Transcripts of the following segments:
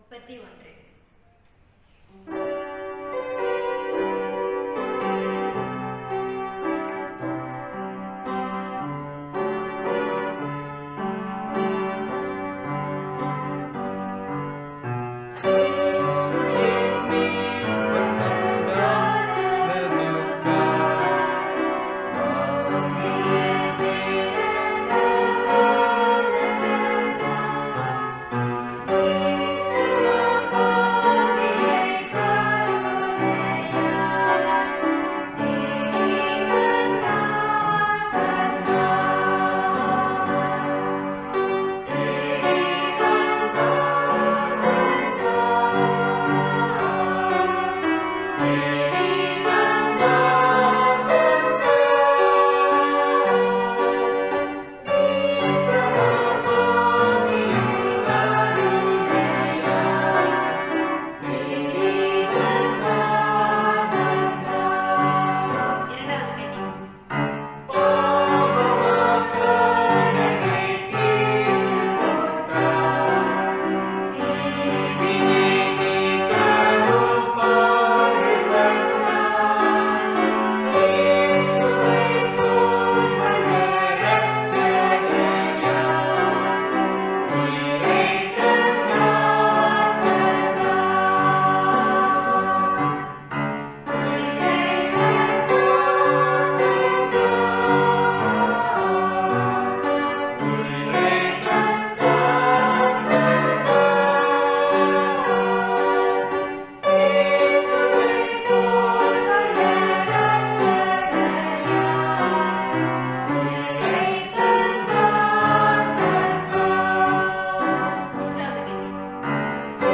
முப்பத்தி ஒன்று இரண்டாவது கேள்வி மூன்றாவது கேள்வி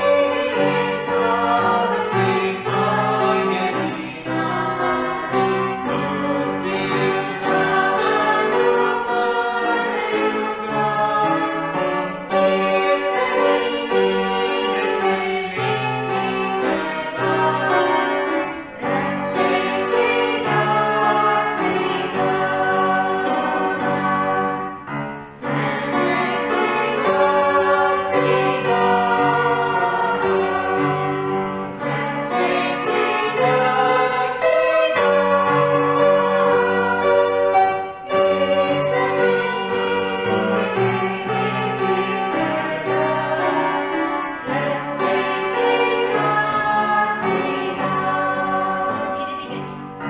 இறுதி கேள்வி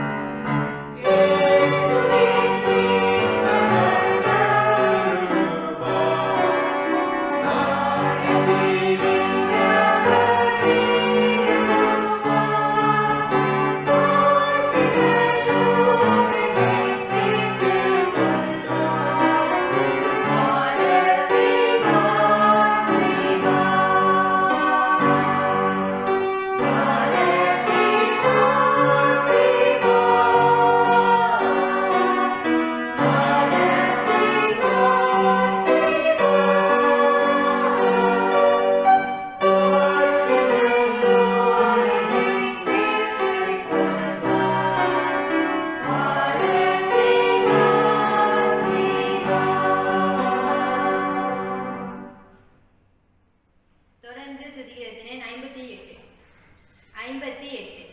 தொடர்ந்து துதிக்கிறதினை ஐம்பத்தி எட்டு ஐம்பத்தி எட்டு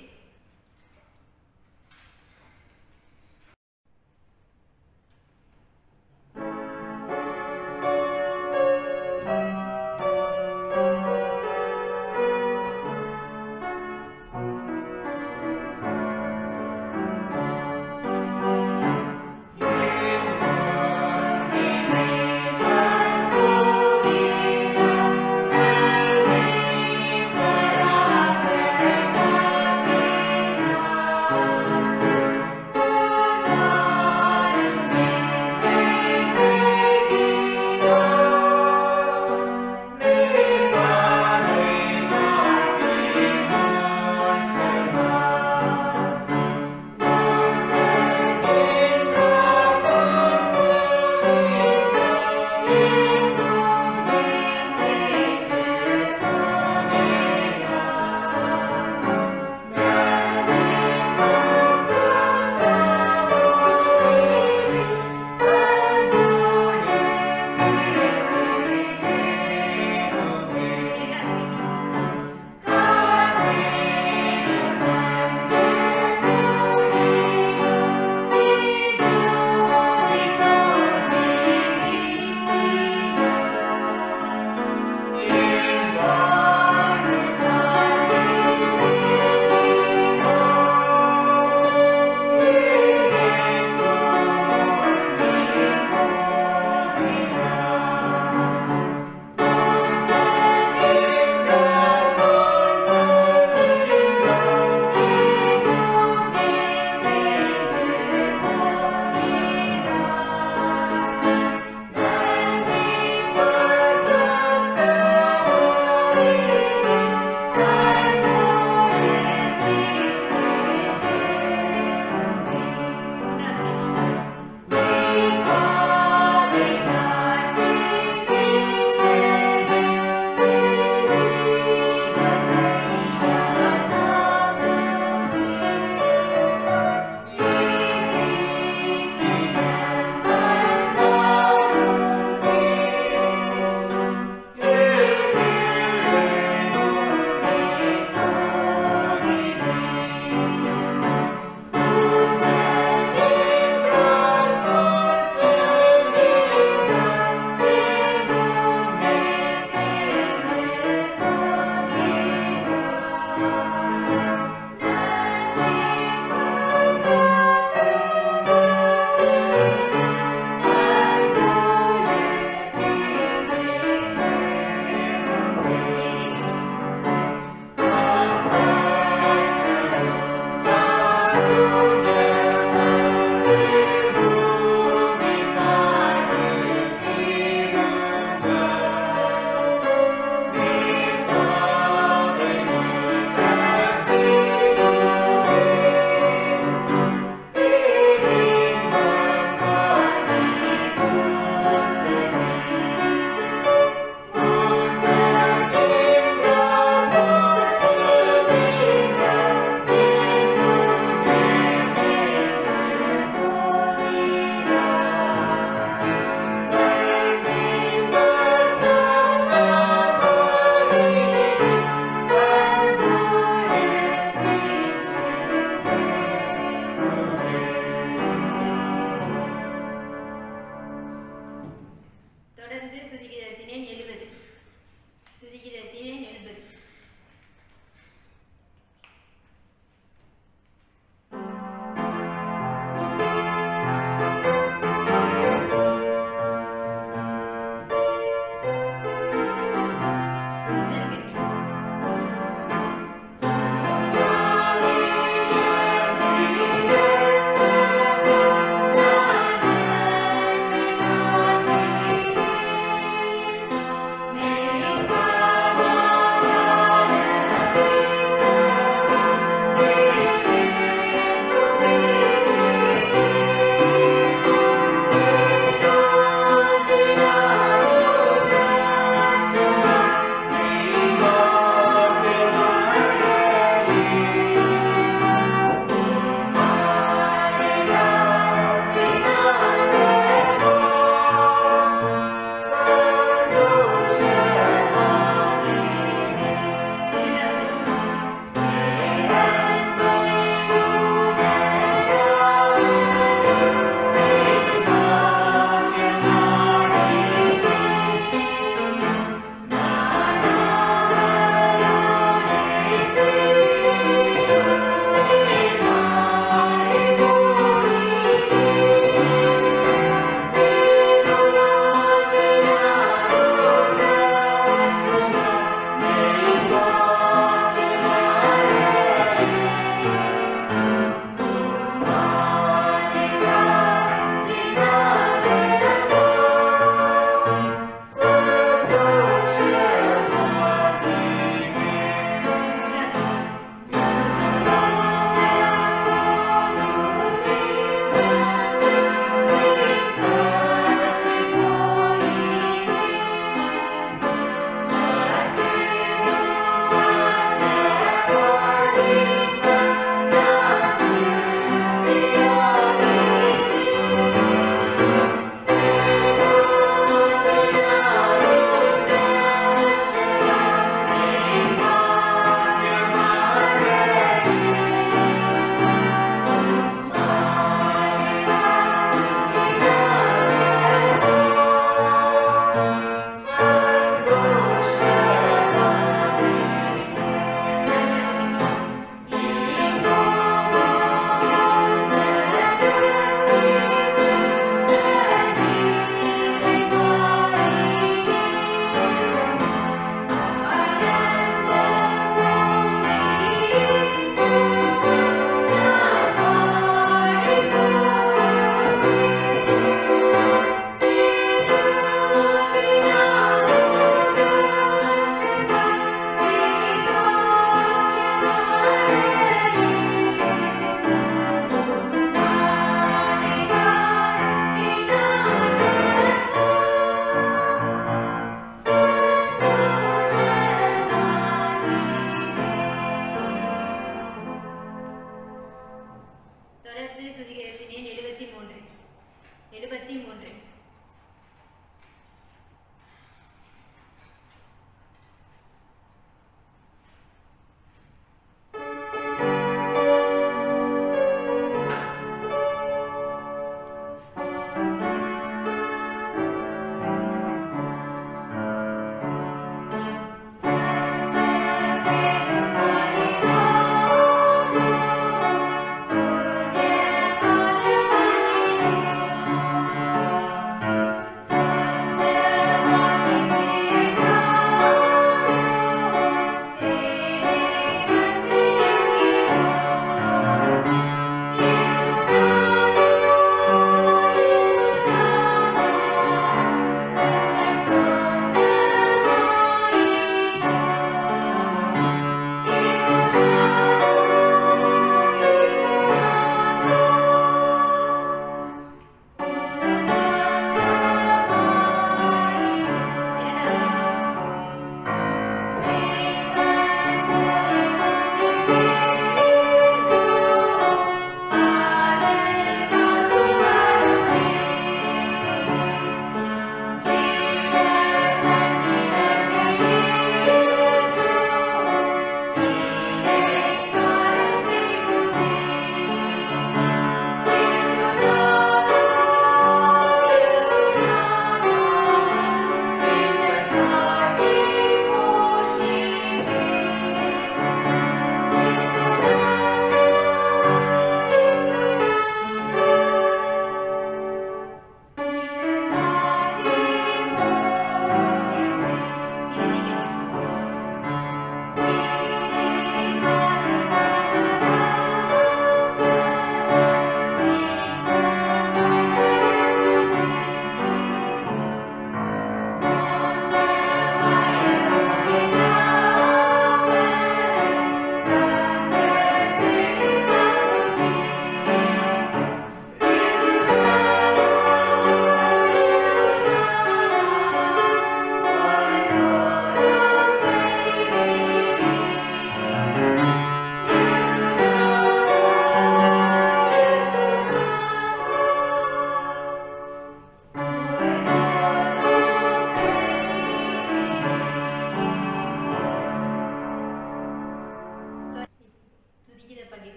Thank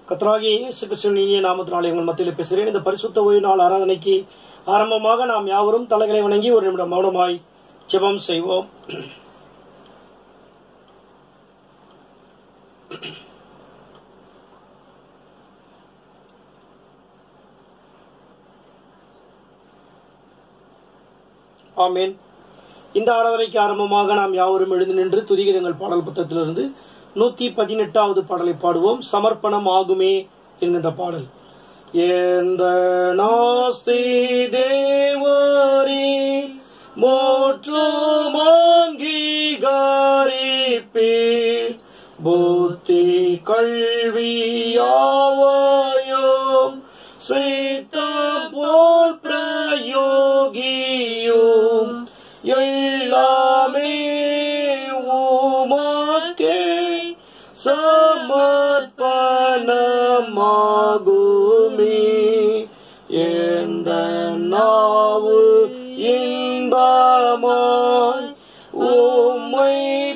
கத்ராகிய இயேசு கிறிஸ்துவின் இனிய நாமத்தினாலே உங்கள் மத்தியில் பேசுகிறேன் இந்த பரிசுத்த ஓய்வு நாள் ஆராதனைக்கு ஆரம்பமாக நாம் யாவரும் தலைகளை வணங்கி ஒரு நிமிடம் மௌனமாய் ஜெபம் செய்வோம் ஆமேன் இந்த ஆராதனைக்கு ஆரம்பமாக நாம் யாவரும் எழுந்து நின்று துதிகதங்கள் பாடல் புத்தகத்திலிருந்து நூத்தி பதினெட்டாவது பாடலை பாடுவோம் சமர்ப்பணம் ஆகுமே என்கின்ற பாடல் எந்த நாஸ்தி தேவரே மோற்றும் அங்கீகாரிப்பீர் புத்தி கல்வியாவையும் சீத்தம் போல் பிரயோகியும் எல்லாமே உமக்கே சமர்ப்பணமாகுமே எந்த நாவு இன்பமாய் உம்மை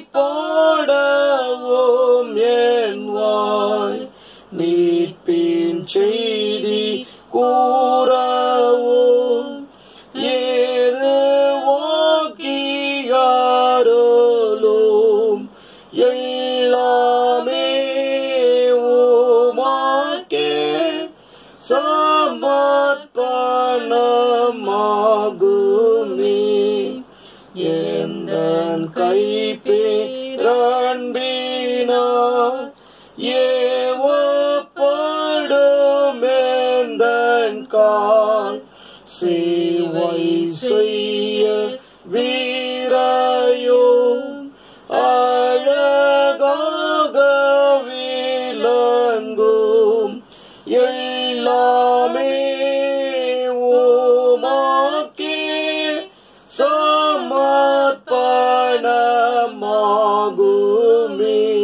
பாடவும் என் வாய் மீட்பின் செய்தி கூறவும் ஏது வாக்கியாரோலும் எல்லாமே உமாக்கே சமர்ப்பணமாகுமே எந்த கைப்பேரன்பினா ஏவப்படும் எந்தன் கால் சேவை செய்ய வீரையும் அழகாக விளங்கும் எல்லாமே உமாக்கே சமர்ப்பணமாகுமே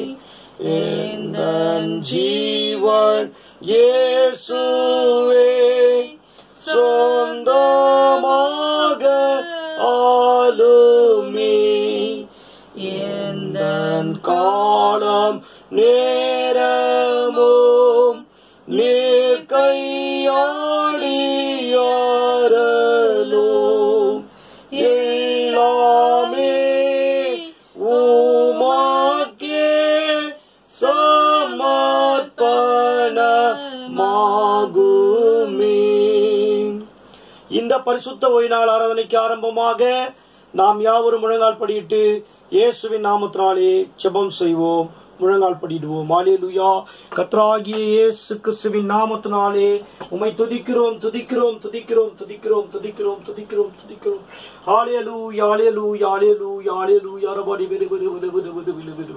எந்தன் ஜீவன் இயேசுவே சொந்தமாக ஆளுமே எந்தன் காலம் நேரமும் நீர் கையாடியாரலும் எல்லாமே உமாக்கே சமர்ப்பணமாகுமே இந்த பரிசுத்த ஓய்நாள் ஆராதனைக்கு ஆரம்பமாக நாம் யாவரும் முழங்கால் படியிட்டு இயேசுவின் நாமத்தினாலே ஜெபம் செய்வோம் முழங்கால் படிடுவோம் ஆலேலுயா கத்ராகிய இயேசு கிறிஸ்துவின் நாமத்தினாலே உமை துதிக்கிறோம் துதிக்கிறோம் துதிக்கிறோம் துதிக்கிறோம் துதிக்கிறோம் துதிக்கிறோம் துதிக்கிறோம் ஆலேலு யாலேலு யாலேலு யாலேலு யாரபாடி வெறு வெறு வெறு வெறு வெறு வெறு வெறு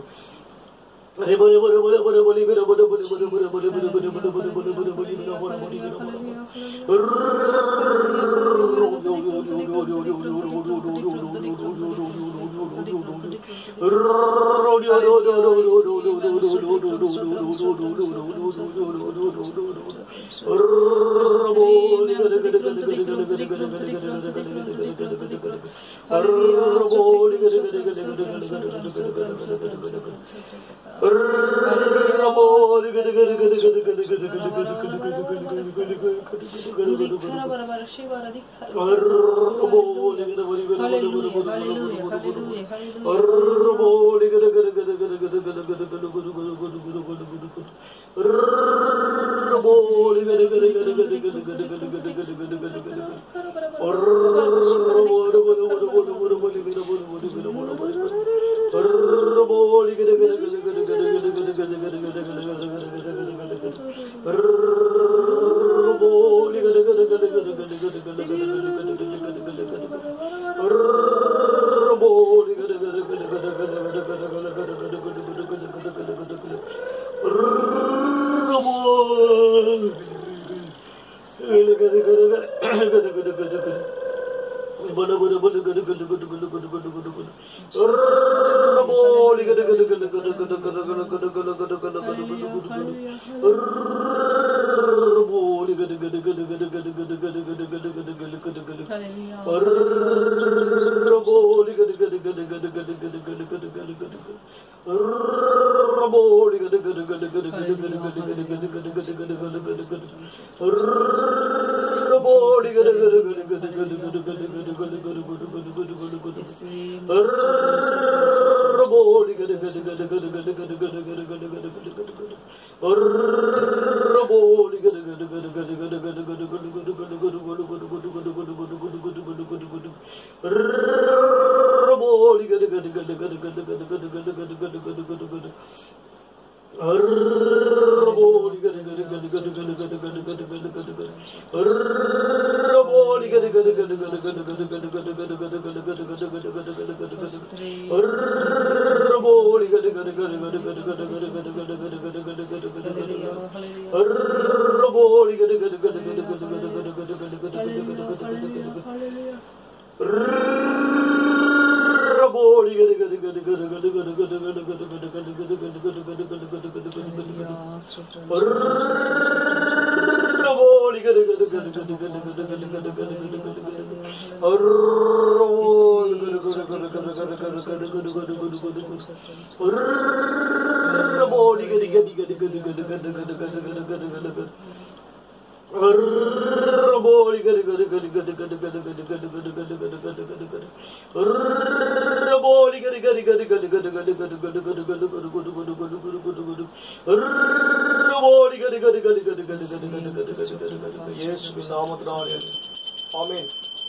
இயேசுவின் நாமத்தினாலே ஆமென்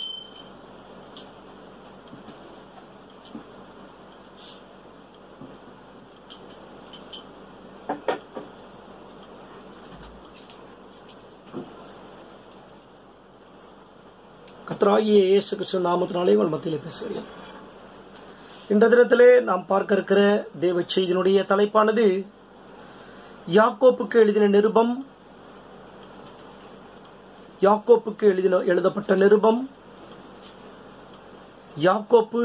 கர்த்தராகிய இயேசு கிறிஸ்து நாமத்தினாலே உங்கள் மத்தியிலே பேசுகிறேன் இந்த தினத்திலே நாம் பார்க்க இருக்கிற தேவ செய்தியினுடைய தலைப்பானது யாக்கோப்புக்கு எழுதின நிருபம் யாக்கோப்புக்கு எழுதின எழுதப்பட்ட நிருபம் யாக்கோப்பு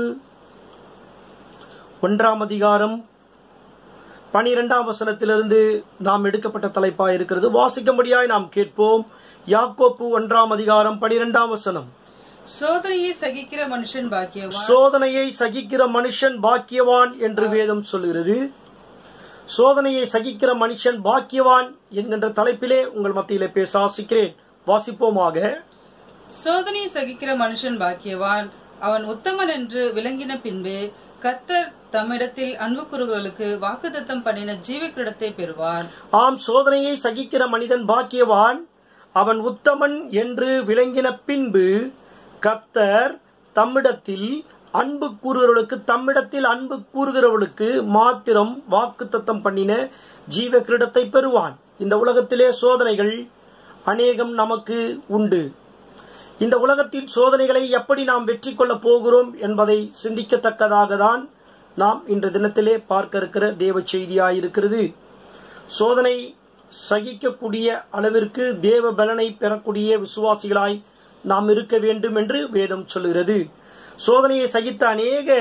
ஒன்றாம் அதிகாரம் பனிரெண்டாம் வசனத்திலிருந்து நாம் எடுக்கப்பட்ட தலைப்பாய் இருக்கிறது வாசிக்கும்படியாய் நாம் கேட்போம் யாக்கோப்பு ஒன்றாம் அதிகாரம் பனிரெண்டாம் வசனம் சோதனையை சகிக்கிற மனுஷன் பாக்கியவான் சோதனையை சகிக்கிற மனுஷன் பாக்கியவான் என்று வேதம் சொல்லுகிறது சோதனையை சகிக்கிற மனுஷன் பாக்கியவான் என்கின்ற தலைப்பிலே உங்கள் மத்தியிலே பேச ஆசிக்கிறேன் வாசிப்போமாக சோதனையை சகிக்கிற மனுஷன் பாக்கியவான் அவன் உத்தமன் என்று விளங்கின பின்பு கர்த்தர் தம்மிடத்தில் அன்பு கூறுகளுக்கு வாக்குத்தத்தம் பண்ணின ஜீவக்கிடத்தை பெறுவான் ஆம் சோதனையை சகிக்கிற மனிதன் பாக்கியவான் அவன் உத்தமன் என்று விளங்கின பின்பு கத்தர் தம்மிடத்தில் அன்பு கூறுகிறவர்களுக்கு தம்மிடத்தில் அன்பு கூறுகிறவர்களுக்கு மாத்திரம் வாக்குத்தத்தம் பண்ணின ஜீவ கிரீடத்தை பெறுவான் இந்த உலகத்திலே சோதனைகள் அநேகம் நமக்கு உண்டு இந்த உலகத்தின் சோதனைகளை எப்படி நாம் வெற்றி கொள்ளப் போகிறோம் என்பதை சிந்திக்கத்தக்கதாக தான் நாம் இன்று தினத்திலே பார்க்க இருக்கிற தேவ செய்தியாயிருக்கிறது சோதனை சகிக்கக்கூடிய அளவிற்கு தேவ பலனை பெறக்கூடிய விசுவாசிகளாய் நாம் இருக்க வேண்டும் என்று வேதம் சொல்லுகிறது சோதனையை சகித்த அநேக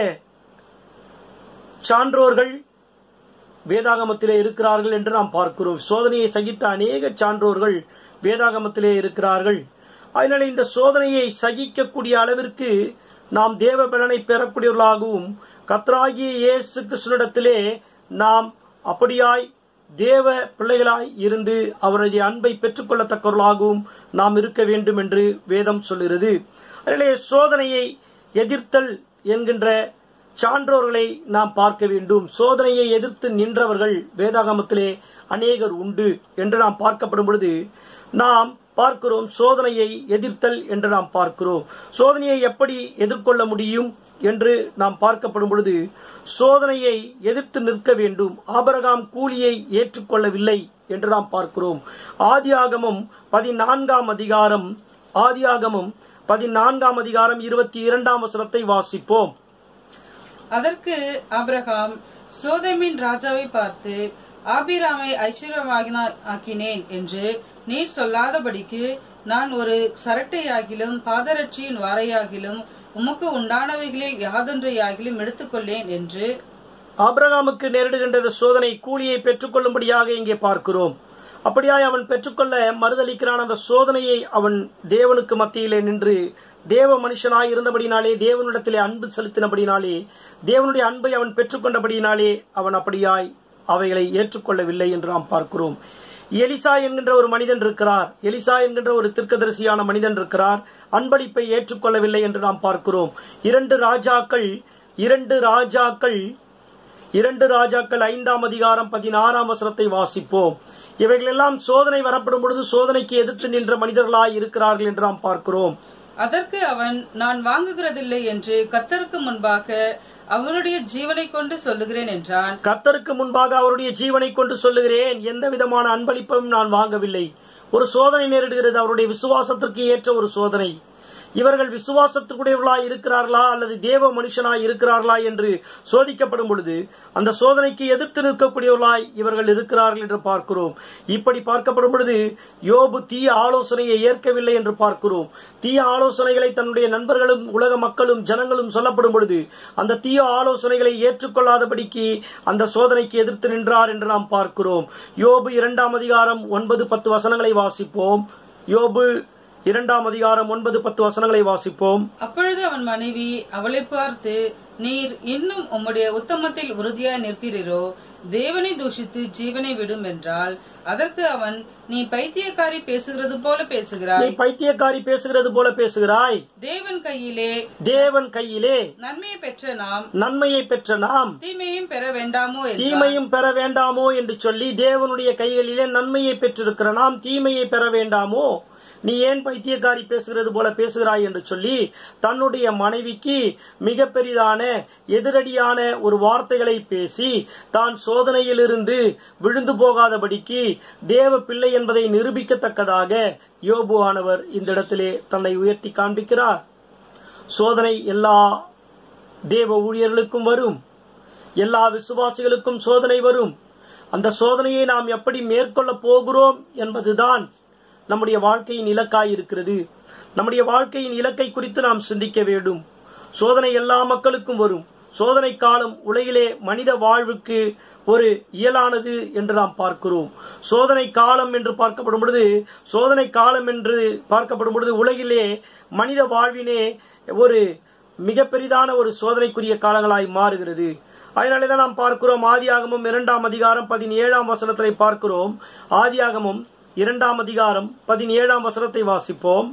சான்றோர்கள் வேதாகமத்திலே இருக்கிறார்கள் என்று நாம் பார்க்கிறோம் சோதனையை சகித்த அநேக சான்றோர்கள் வேதாகமத்திலே இருக்கிறார்கள் அதனால இந்த சோதனையை சகிக்கக்கூடிய அளவிற்கு நாம் தேவ பலனை பெறக்கூடியவர்களாகவும் கத்ராகிய இயேசு கிருஷ்ணனிடத்திலே நாம் அப்படியாய் தேவ பிள்ளைகளாய் இருந்து அவருடைய அன்பை பெற்றுக்கொள்ளத்தக்கவர்களாகவும் நாம் இருக்க வேண்டும் என்று வேதம் சொல்லுகிறது அதிலே சோதனையை எதிர்த்தல் என்கின்ற சான்றோர்களை நாம் பார்க்க வேண்டும் சோதனையை எதிர்த்து நின்றவர்கள் வேதாகமத்திலே அநேகர் உண்டு என்று நாம் பார்க்கப்படும் பொழுது நாம் பார்க்கிறோம் சோதனையை எதிர்த்தல் என்று நாம் பார்க்கிறோம் சோதனையை எப்படி எதிர்கொள்ள முடியும் என்று நாம் பார்க்கப்படும் பொழுது சோதனையை எதிர்த்து நிற்க வேண்டும் ஆபரகாம் கூலியை ஏற்றுக்கொள்ளவில்லை என்று நாம் பார்க்கிறோம் ஆதியாகமம் பதினான்காம் அதிகாரம் ஆதியாகமம் பதினான்காம் அதிகாரம் இருபத்தி இரண்டாம் வசனத்தை வாசிப்போம் அதற்கு ஆபிரகாம் சோதமின் ராஜாவை பார்த்து ஆபிராமை ஐஸ்வர்யமாகினார் ஆக்கினேன் என்று நீர் சொல்லாதபடிக்கு நான் ஒரு சரட்டையாகிலும் பாதரட்சியின் வாரையாகிலும் உமக்கு உண்டானவைகளில் யாதொன்றையாகிலும் எடுத்துக்கொள்ளேன் என்று ஆபிரகாமுக்கு நேரிடுகின்ற சோதனை கூலியை பெற்றுக்கொள்ளும்படியாக இங்கே பார்க்கிறோம் அப்படியாய் அவன் பெற்றுக்கொள்ள மறுதளிக்கிறான் அந்த சோதனையை அவன் தேவனுக்கு மத்தியிலே நின்று தேவ மனுஷனாய் இருந்தபடினாலே தேவனிடத்திலே அன்பு செலுத்தினபடினாலே தேவனுடைய அன்பை அவன் பெற்றுக்கொண்டபடினாலே அவன் அப்படியாய் அவைகளை ஏற்றுக்கொள்ளவில்லை என்று நாம் பார்க்கிறோம் எலிசா என்கின்ற ஒரு மனிதன் இருக்கிறார் எலிசா என்கின்ற ஒரு திருக்கதரிசியான மனிதன் இருக்கிறார் அன்பளிப்பை ஏற்றுக்கொள்ளவில்லை என்று நாம் பார்க்கிறோம் இரண்டு ராஜாக்கள் இரண்டு ராஜாக்கள் இரண்டு ராஜாக்கள் ஐந்தாம் அதிகாரம் பதினாறாம் வசனத்தை வாசிப்போம் இவைகளெல்லாம் சோதனை வரப்படும் பொழுது சோதனைக்கு எதிர்த்து நின்ற மனிதர்களாய் இருக்கிறார்கள் என்று நாம் பார்க்கிறோம் அதற்கு அவன் நான் வாங்குகிறதில்லை என்று கர்த்தருக்கு முன்பாக அவருடைய ஜீவனை கொண்டு சொல்லுகிறேன் என்றான் கர்த்தருக்கு முன்பாக அவருடைய ஜீவனை கொண்டு சொல்லுகிறேன் எந்த விதமான அன்பளிப்பையும் நான் வாங்கவில்லை ஒரு சோதனை நேரிடுகிறது அவருடைய விசுவாசத்திற்கு ஏற்ற ஒரு சோதனை இவர்கள் விசுவாசத்துக்குடையவர்களாய் இருக்கிறார்களா அல்லது தேவ மனுஷனாய் இருக்கிறார்களா என்று சோதிக்கப்படும் பொழுது அந்த சோதனைக்கு எதிர்த்து நிற்கக்கூடியவர்களாய் இவர்கள் இருக்கிறார்கள் என்று பார்க்கிறோம் இப்படி பார்க்கப்படும் பொழுது யோபு தீய ஆலோசனையை ஏற்கவில்லை என்று பார்க்கிறோம் தீய ஆலோசனைகளை தன்னுடைய நண்பர்களும் உலக மக்களும் ஜனங்களும் சொல்லப்படும் பொழுது அந்த தீய ஆலோசனைகளை ஏற்றுக்கொள்ளாதபடிக்கு அந்த சோதனைக்கு எதிர்த்து நின்றார் என்று நாம் பார்க்கிறோம் யோபு இரண்டாம் அதிகாரம் ஒன்பது பத்து வசனங்களை வாசிப்போம் யோபு இரண்டாம் அதிகாரம் ஒன்பது பத்து வசனங்களை வாசிப்போம் அப்பொழுது அவன் மனைவி அவளை பார்த்து நீர் இன்னும் உம்முடைய உத்தமத்தில் உறுதியாய் நிற்கிறீரோ தேவனை தூஷித்து ஜீவனை விடும் என்றால் அதற்கு அவன் நீ பைத்தியக்காரி பேசுகிறது போல நீ பேசுகிறாய் பைத்தியக்காரி பேசுகிறது போல பேசுகிறாய் தேவன் கையிலே தேவன் கையிலே நன்மையை பெற்ற நாம் நன்மையை பெற்ற நாம் தீமையும் பெற வேண்டாமோ என்றான். தீமையும் பெற வேண்டாமோ என்று சொல்லி தேவனுடைய கைகளிலே நன்மையை பெற்றிருக்கிற நாம் தீமையை பெற வேண்டாமோ நீ ஏன் பைத்தியக்காரி பேசுகிறது போல பேசுகிறாய் என்று சொல்லி தன்னுடைய மனைவிக்கு மிக பெரிதான எதிரடியான ஒரு வார்த்தைகளை பேசி தான் சோதனையிலிருந்து விழுந்து போகாதபடிக்கு தேவ பிள்ளை என்பதை நிரூபிக்கத்தக்கதாக யோபு ஆனவர் இந்த இடத்திலே தன்னை உயர்த்தி காண்பிக்கிறார் சோதனை எல்லா தேவ ஊழியர்களுக்கும் வரும் எல்லா விசுவாசிகளுக்கும் சோதனை வரும் அந்த சோதனையை நாம் எப்படி மேற்கொள்ள போகிறோம் என்பதுதான் நம்முடைய வாழ்க்கையின் இலக்காய் இருக்கிறது நம்முடைய வாழ்க்கையின் இலக்கை குறித்து நாம் சிந்திக்க வேண்டும் சோதனை எல்லா மக்களுக்கும் வரும் சோதனை காலம் உலகிலே மனித வாழ்வுக்கு ஒரு இயலானது என்று நாம் பார்க்கிறோம் சோதனை காலம் என்று பார்க்கப்படும் பொழுது சோதனை காலம் என்று பார்க்கப்படும் பொழுது உலகிலே மனித வாழ்வினே ஒரு மிக பெரிதான ஒரு சோதனைக்குரிய காலங்களாய் மாறுகிறது அதனாலேதான் நாம் பார்க்கிறோம் ஆதியாகமும் இரண்டாம் அதிகாரம் பதினேழாம் வசனத்தை பார்க்கிறோம் ஆதியாகமும் இரண்டாம் அதிகாரம் பதினேழாம் வசனத்தை வாசிப்போம்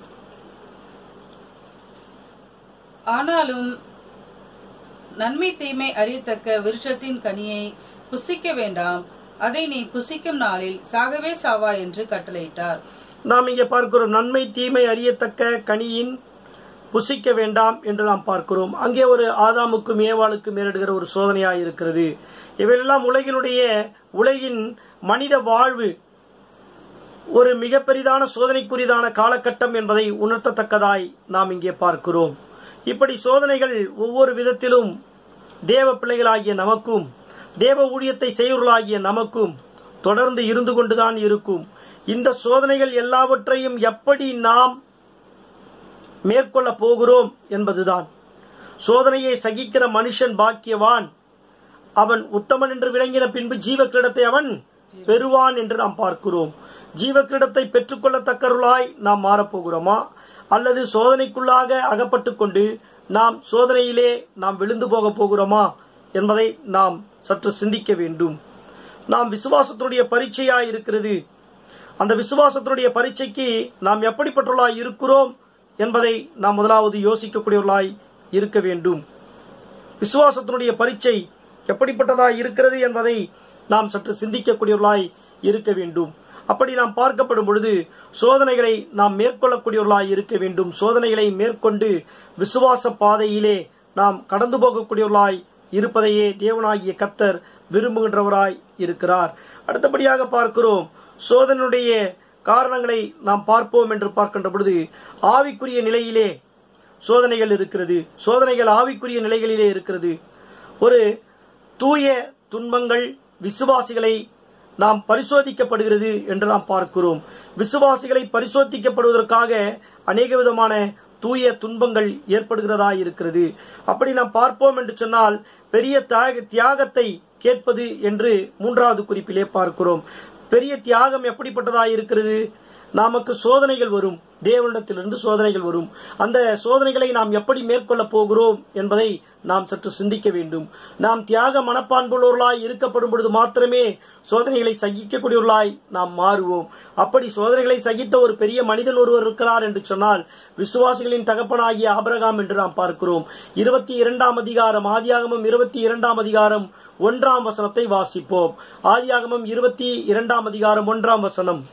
ஆனாலும் நன்மை தீமை அறியத்தக்க விருட்சத்தின் கனியை புசிக்க வேண்டாம் அதை நீ புசிக்கும் நாளில் சாகவே சாவா என்று கட்டளையிட்டார் நாம் இங்கே பார்க்கிறோம் நன்மை தீமை அறியத்தக்க கனியின் புசிக்க வேண்டாம் என்று நாம் பார்க்கிறோம் அங்கே ஒரு ஆதாமுக்கும் ஏவாளுக்கும் நேரிடுகிற ஒரு சோதனையாய் இருக்கிறது இவையெல்லாம் உலகினுடைய உலகின் மனித வாழ்வு ஒரு மிக பெரிதான சோதனைக்குரியதான காலகட்டம் என்பதை உணர்த்தத்தக்கதாய் நாம் இங்கே பார்க்கிறோம் இப்படி சோதனைகள் ஒவ்வொரு விதத்திலும் தேவ பிள்ளைகளாகிய நமக்கும் தேவ ஊழியத்தை செய்வர்களாகிய நமக்கும் தொடர்ந்து இருந்து கொண்டுதான் இருக்கும் இந்த சோதனைகள் எல்லாவற்றையும் எப்படி நாம் மேற்கொள்ள போகிறோம் என்பதுதான் சோதனையை சகிக்கிற மனுஷன் பாக்கியவான் அவன் உத்தமன் என்று விளங்கின பின்பு ஜீவ கிரீடத்தை அவன் பெறுவான் என்று நாம் பார்க்கிறோம் ஜீவ கிரீடத்தை பெற்றுக்கொள்ளத்தக்கவர்களாய் நாம் மாறப்போகிறோமா அல்லது சோதனைக்குள்ளாக அகப்பட்டுக் கொண்டு நாம் சோதனையிலே நாம் விழுந்து போக போகிறோமா என்பதை நாம் சற்று சிந்திக்க வேண்டும் நாம் விசுவாசத்தினுடைய பரீட்சையாய் இருக்கிறது அந்த விசுவாசத்தினுடைய பரீட்சைக்கு நாம் எப்படிப்பட்டவர்களாய் இருக்கிறோம் என்பதை நாம் முதலாவது யோசிக்கக்கூடியவர்களாய் இருக்க வேண்டும் விசுவாசத்தினுடைய பரீட்சை எப்படிப்பட்டதாய் இருக்கிறது என்பதை நாம் சற்று சிந்திக்கக்கூடியவர்களாய் இருக்க வேண்டும் அப்படி நாம் பார்க்கப்படும் பொழுது சோதனைகளை நாம் மேற்கொள்ளக்கூடியவர்களாய் இருக்க வேண்டும் சோதனைகளை மேற்கொண்டு விசுவாச பாதையிலே நாம் கடந்து போகக்கூடியவர்களாய் இருப்பதையே தேவனாகிய கத்தர் விரும்புகின்றவராய் இருக்கிறார் அடுத்தபடியாக பார்க்கிறோம் சோதனையுடைய காரணங்களை நாம் பார்ப்போம் என்று பார்க்கின்ற பொழுது ஆவிக்குரிய நிலையிலே சோதனைகள் இருக்கிறது சோதனைகள் ஆவிக்குரிய நிலைகளிலே இருக்கிறது ஒரு தூய துன்பங்கள் விசுவாசிகளை நாம் பரிசோதிக்கப்படுகிறது என்று நாம் பார்க்கிறோம் விசுவாசிகளை பரிசோதிக்கப்படுவதற்காக அநேக விதமான தூய துன்பங்கள் ஏற்படுகிறதா இருக்கிறது அப்படி நாம் பார்ப்போம் என்று சொன்னால் பெரிய தியாக- தியாகத்தை கேட்பது என்று மூன்றாவது குறிப்பிலே பார்க்கிறோம் பெரிய தியாகம் எப்படிப்பட்டதா இருக்கிறது நமக்கு சோதனைகள் வரும் தேவனிடத்திலிருந்து சோதனைகள் வரும் அந்த சோதனைகளை நாம் எப்படி மேற்கொள்ளப் போகிறோம் என்பதை நாம் சற்று சிந்திக்க வேண்டும் நாம் தியாக மனப்பான்புள்ளவர்களாய் இருக்கப்படும் பொழுது மாத்திரமே சோதனைகளை சகிக்கக்கூடியவர்களாய் நாம் மாறுவோம் அப்படி சோதனைகளை சகித்த ஒரு பெரிய மனிதன் ஒருவர் இருக்கிறார் என்று சொன்னால் விசுவாசிகளின் தகப்பனாகிய ஆபிரகாம் என்று நாம் பார்க்கிறோம் இருபத்தி இரண்டாம் அதிகாரம் ஆதியாகமம் இருபத்தி இரண்டாம் அதிகாரம் ஒன்றாம் வசனத்தை வாசிப்போம் ஆதியாகமம் இருபத்தி இரண்டாம் அதிகாரம் ஒன்றாம் வசனம்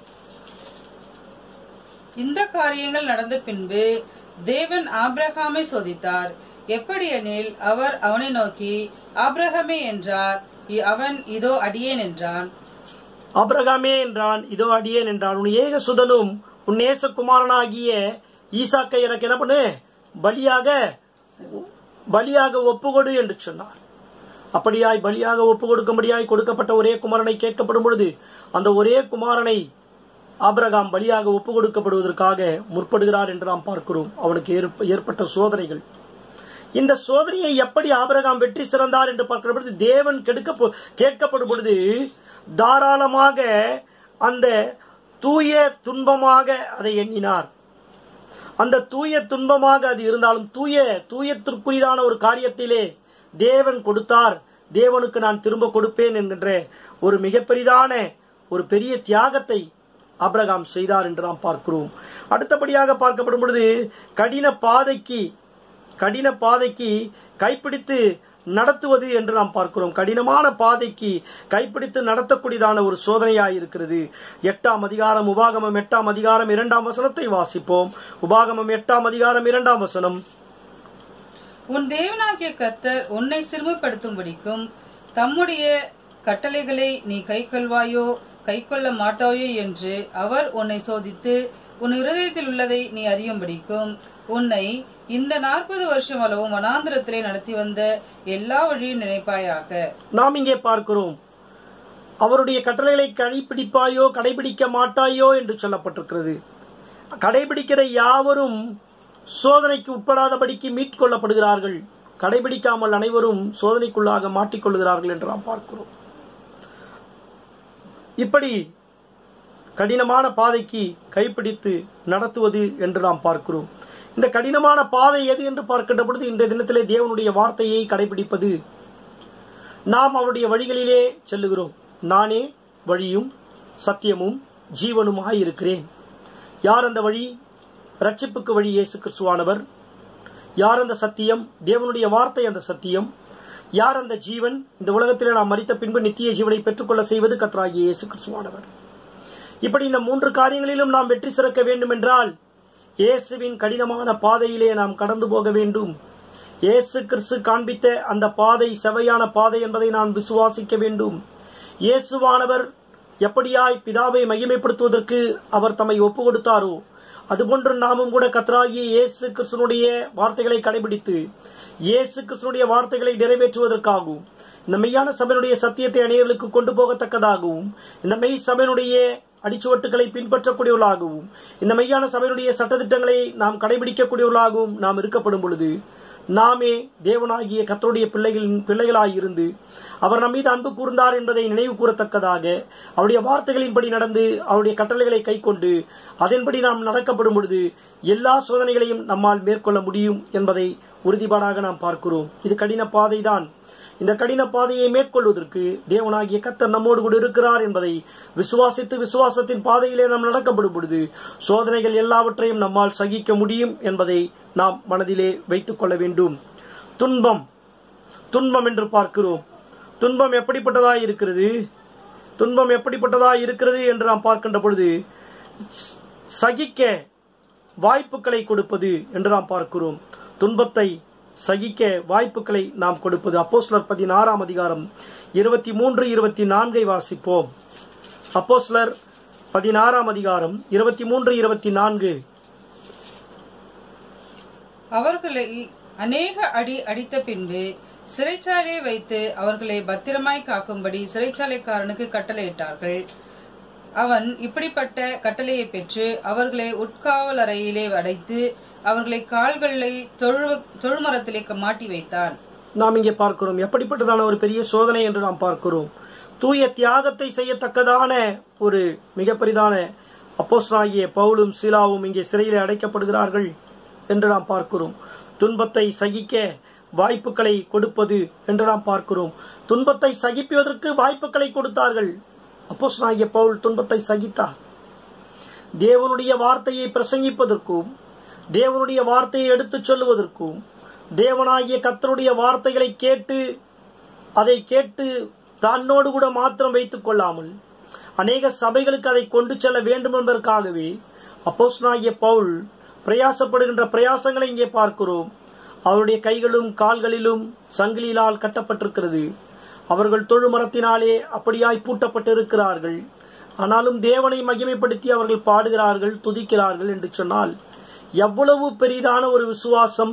இந்த காரியங்கள் நடந்த பின்பு தேவன் ஆபிரகாமை சோதித்தார் எப்படியெனில் அவர் அவனை நோக்கி ஆபிரகாமே என்றார் இ- அவன் இதோ அடியேன் என்றான் அபிரகாமே என்றான் இதோ அடியேன் என்றான் உன் ஏக சுதனும் உன் நேசகுமாரனாகிய ஈசாக்கை எனக்கு என்ன பண்ணு பலியாக பலியாக ஒப்புக்கொடு என்று சொன்னார் அப்படியாய் பலியாக ஒப்பு கொடுக்கும்படியாய் கொடுக்கப்பட்ட ஒரே குமாரனை கேட்கப்படும் பொழுது அந்த ஒரே குமாரனை ஆபிரகாம் பலியாக ஒப்பு கொடுக்கப்படுவதற்காக முற்படுகிறார் என்று நாம் பார்க்கிறோம் அவனுக்கு ஏற்ப- ஏற்பட்ட சோதனைகள் இந்த சோதனையை எப்படி ஆபிரகாம் வெற்றி சிறந்தார் என்று பார்க்கிற பொழுது தேவன் கெடுக்க கேட்கப்படும் பொழுது தாராளமாக அந்த தூய துன்பமாக அதை எண்ணினார் அந்த தூய துன்பமாக அது இருந்தாலும் தூய தூயத்திற்குரிதான ஒரு காரியத்திலே தேவன் கொடுத்தார் தேவனுக்கு நான் திரும்ப கொடுப்பேன் என்கின்ற ஒரு மிகப்பெரிதான ஒரு பெரிய தியாகத்தை ஆபிரகாம் செய்தார் என்று நாம் பார்க்கிறோம் அடுத்தபடியாக பார்க்கப்படும் பொழுது கடின பாதைக்கு கடின பாதைக்கு கைப்பிடித்து நடத்துவது என்று நாம் பார்க்கிறோம் கடினமான பாதைக்கு கைப்பிடித்து நடத்தக்கூடியதான ஒரு சோதனையாய் இருக்கிறது எட்டாம் அதிகாரம் உபாகமம் எட்டாம் அதிகாரம் இரண்டாம் வசனத்தை வாசிப்போம் உபாகமம் எட்டாம் அதிகாரம் இரண்டாம் வசனம் உன் தேவனாகிய கர்த்தர் உன்னை சிறுமப்படுத்தும்படிக்கும் தம்முடைய கட்டளைகளை நீ கைக்கொள்வாயோ கைக்கொள்ள மாட்டாயோ என்று அவர் உன்னை சோதித்து உன் இருதயத்தில் உள்ளதை நீ அறியும்படிக்கும் உன்னை இந்த நாற்பது வருஷம் அளவும் வனாந்திரத்திலே நடத்தி வந்த எல்லா வழியும் நினைப்பாயாக நாம் இங்கே பார்க்கிறோம் அவருடைய கட்டளைகளை கடைபிடிப்பாயோ கடைபிடிக்க மாட்டாயோ என்று சொல்லப்பட்டிருக்கிறது கடைபிடிக்கிற யாவரும் சோதனைக்கு உட்படாதபடிக்கு மீட்கொள்ளப்படுகிறார்கள் கடைபிடிக்காமல் அனைவரும் சோதனைக்குள்ளாக மாட்டிக்கொள்கிறார்கள் என்று நாம் பார்க்கிறோம் இப்படி கடினமான பாதைக்கு கைப்பிடித்து நடத்துவது என்று நாம் பார்க்கிறோம் இந்த கடினமான பாதை எது என்று பார்க்கின்ற பொழுது இன்றைய தினத்திலே தேவனுடைய வார்த்தையை கடைபிடிப்பது நாம் அவருடைய வழிகளிலே செல்லுகிறோம் நானே வழியும் சத்தியமும் ஜீவனுமாய் இருக்கிறேன் யார் அந்த வழி ரட்சிப்புக்கு வழி இயேசு கிறிஸ்துவானவர் யார் அந்த சத்தியம் தேவனுடைய வார்த்தை அந்த சத்தியம் யார் அந்த ஜீவன் இந்த உலகத்திலே நாம் மறித்த பின்பு நித்திய ஜீவனை பெற்றுக்கொள்ள செய்வது கத்ராகிய இயேசு கிறிஸ்துவானவர் இப்படி இந்த மூன்று காரியங்களிலும் நாம் வெற்றி சிறக்க வேண்டும் என்றால் இயேசுவின் கடினமான பாதையிலே நாம் கடந்து போக வேண்டும் இயேசு கிறிஸ்து காண்பித்த அந்த பாதை செவையான பாதை என்பதை நான் விசுவாசிக்க வேண்டும் இயேசுவானவர் எப்படியாய் பிதாவை மகிமைப்படுத்துவதற்கு அவர் தம்மை ஒப்பு கொடுத்தாரோ அதுபோன்று நாமும் கூட கத்ராகிய இயேசு கிறிஸ்துனுடைய வார்த்தைகளை கடைபிடித்து இயேசு கிறிஸ்துனுடைய வார்த்தைகளை நிறைவேற்றுவதற்காகவும் இந்த மெய்யான சபையினுடைய சத்தியத்தை அநேகர்களுக்கு கொண்டு போகத்தக்கதாகவும் இந்த மெய் சபையினுடைய அடிச்சுவட்டுகளை பின்பற்றக்கூடியவர்களாகவும் இந்த மெய்யான சபையினுடைய சட்டத்திட்டங்களை நாம் கடைபிடிக்கக்கூடியவர்களாகவும் நாம் இருக்கப்படும் பொழுது நாமே தேவனாகிய கத்தருடைய பிள்ளைகளின் பிள்ளைகளாய் இருந்து அவர் நம் மீது அன்பு கூர்ந்தார் என்பதை நினைவு கூறத்தக்கதாக அவருடைய வார்த்தைகளின்படி நடந்து அவருடைய கட்டளைகளை கைக்கொண்டு அதன்படி நாம் நடக்கப்படும் பொழுது எல்லா சோதனைகளையும் நம்மால் மேற்கொள்ள முடியும் என்பதை உறுதிப்பாடாக நாம் பார்க்கிறோம் இது கடின பாதைதான் இந்த கடின பாதையை மேற்கொள்வதற்கு தேவனாகிய கத்தர் நம்மோடு கூட இருக்கிறார் என்பதை விசுவாசித்து விசுவாசத்தின் பாதையிலே நாம் நடக்கப்படும் பொழுது சோதனைகள் எல்லாவற்றையும் நம்மால் சகிக்க முடியும் என்பதை நாம் மனதிலே வைத்துக் கொள்ள வேண்டும் துன்பம் துன்பம் என்று பார்க்கிறோம் துன்பம் எப்படிப்பட்டதாய் இருக்கிறது துன்பம் எப்படிப்பட்டதாய் இருக்கிறது என்று நாம் பார்க்கின்ற பொழுது சகிக்க வாய்ப்புகளை கொடுப்பது என்று நாம் பார்க்கிறோம் துன்பத்தை சகிக்க வாய்ப்புகளை நாம் கொடுப்பது அப்போஸ்லர் பதினாறாம் அதிகாரம் இருபத்தி மூன்று இருபத்தி நான்கை வாசிப்போம் அப்போஸ்லர் பதினாறாம் அதிகாரம் இருபத்தி மூன்று இருபத்தி நான்கு அவர்களை அநேக அடி அடித்த பின்பு சிறைச்சாலையை வைத்து அவர்களை பத்திரமாய் காக்கும்படி சிறைச்சாலைக்காரனுக்கு கட்டளையிட்டார்கள் அவன் இப்படிப்பட்ட கட்டளையை பெற்று அவர்களை உட்காவல் அறையிலே அடைத்து அவர்களை கால்களை தொழு- தொழுமரத்திலே மாட்டி வைத்தான் நாம் இங்கே பார்க்கிறோம் எப்படிப்பட்டதான ஒரு பெரிய சோதனை என்று நாம் பார்க்கிறோம் தூய தியாகத்தை செய்யத்தக்கதான ஒரு மிக பெரிதான அப்போஸ்தலனாகிய பவுலும் சீலாவும் இங்கே சிறையிலே அடைக்கப்படுகிறார்கள் என்று நாம் பார்க்கிறோம் துன்பத்தை சகிக்க வாய்ப்புகளை கொடுப்பது என்று நாம் பார்க்கிறோம் துன்பத்தை சகிப்பதற்கு வாய்ப்புகளை கொடுத்தார்கள் அப்போஸ்தலனாகிய பவுல் துன்பத்தை சகித்தார் தேவனுடைய வார்த்தையை பிரசங்கிப்பதற்கும் தேவனுடைய வார்த்தையை எடுத்துச் சொல்லுவதற்கும் தேவனாகிய கர்த்தருடைய வார்த்தைகளை கேட்டு அதை கேட்டு தன்னோடு கூட மாத்திரம் வைத்துக் கொள்ளாமல் அநேக சபைகளுக்கு அதை கொண்டு செல்ல வேண்டும் என்பதற்காகவே அப்போஸ்தலனாகிய பவுல் பிரயாசப்படுகின்ற பிரயாசங்களை இங்கே பார்க்கிறோம் அவருடைய கைகளும் கால்களிலும் சங்கிலியால் கட்டப்பட்டிருக்கிறது அவர்கள் தொழுமரத்தினாலே அப்படியாய் பூட்டப்பட்டிருக்கிறார்கள் ஆனாலும் தேவனை மகிமைப்படுத்தி அவர்கள் பாடுகிறார்கள் துதிக்கிறார்கள் என்று சொன்னால் எவ்வளவு பெரிதான ஒரு விசுவாசம்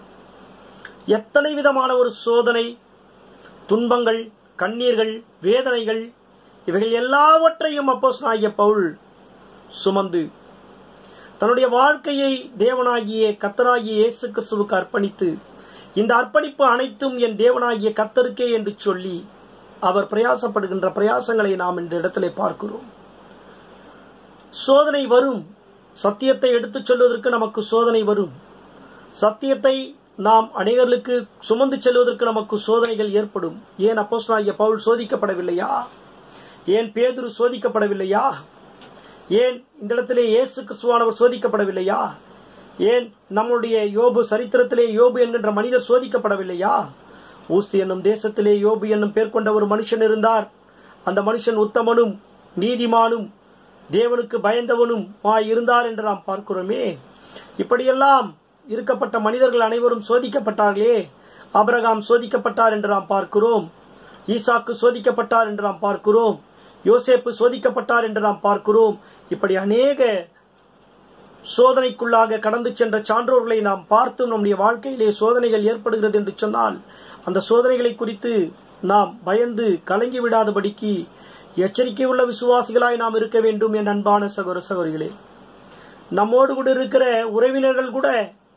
எத்தனை விதமான ஒரு சோதனை துன்பங்கள் கண்ணீர்கள் வேதனைகள் இவைகள் எல்லாவற்றையும் அப்போஸ்தலனாகிய பவுல் சுமந்து தன்னுடைய வாழ்க்கையை தேவனாகிய கத்தராகிய இயேசு கிறிஸ்துவுக்கு அர்ப்பணித்து இந்த அர்ப்பணிப்பு அனைத்தும் என் தேவனாகிய கத்தருக்கே என்று சொல்லி அவர் பிரயாசப்படுகின்ற பிரயாசங்களை நாம் இந்த இடத்திலே பார்க்கிறோம் சோதனை வரும் சத்தியத்தை எடுத்துச் சொல்வதற்கு நமக்கு சோதனை வரும் சத்தியத்தை நாம் அநேகர்களுக்கு சுமந்து செல்வதற்கு நமக்கு சோதனைகள் ஏற்படும் ஏன் அப்போஸ்தலனாகிய பவுல் சோதிக்கப்படவில்லையா ஏன் பேதுரு சோதிக்கப்படவில்லையா ஏன் இந்த இடத்திலே இயேசு கிறிஸ்துவானவர் சோதிக்கப்படவில்லையா ஏன் நம்முடைய யோபு சரித்திரத்திலே யோபு என்கின்ற மனிதர் சோதிக்கப்படவில்லையா ஊஸ்தி என்னும் தேசத்திலே யோபு என்னும் பேர் கொண்ட ஒரு மனுஷன் இருந்தார் அந்த மனுஷன் உத்தமனும் நீதிமானும் தேவனுக்கு பயந்தவனும் இருந்தார் என்று நாம் பார்க்கிறோமே இப்படியெல்லாம் இருக்கப்பட்ட மனிதர்கள் அனைவரும் சோதிக்கப்பட்டார்களே ஆபிரகாம் சோதிக்கப்பட்டார் என்று நாம் பார்க்கிறோம் ஈசாக்கு சோதிக்கப்பட்டார் என்று நாம் பார்க்கிறோம் யோசேப்பு சோதிக்கப்பட்டார் என்று நாம் பார்க்கிறோம் இப்படி அநேக சோதனைக்குள்ளாக கடந்து சென்ற சான்றோர்களை நாம் பார்த்தும் நம்முடைய வாழ்க்கையிலே சோதனைகள் ஏற்படுகிறது என்று சொன்னால் அந்த சோதனைகளை குறித்து நாம் பயந்து கலங்கி விடாதபடிக்கு எச்சரிக்கை உள்ள விசுவாசிகளாய் நாம் இருக்க வேண்டும் என் அன்பான சகோதர சகோதரிகளே நம்மோடு கூட இருக்கிற உறவினர்கள் கூட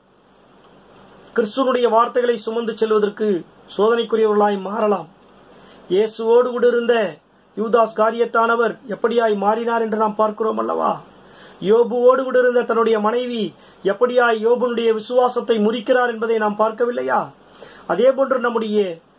கிறிஸ்துவனுடைய வார்த்தைகளை சுமந்து செல்வதற்கு சோதனைக்குரியவர்களாய் மாறலாம் இயேசுவோடு கூட இருந்த யூதாஸ் காரியத்தானவர் எப்படியாய் மாறினார் என்று நாம் பார்க்கிறோம் அல்லவா யோபுவோடு கூட இருந்த தன்னுடைய மனைவி எப்படியாய் யோபுனுடைய விசுவாசத்தை முறிக்கிறார் என்பதை நாம் பார்க்கவில்லையா அதே போன்று நம்முடைய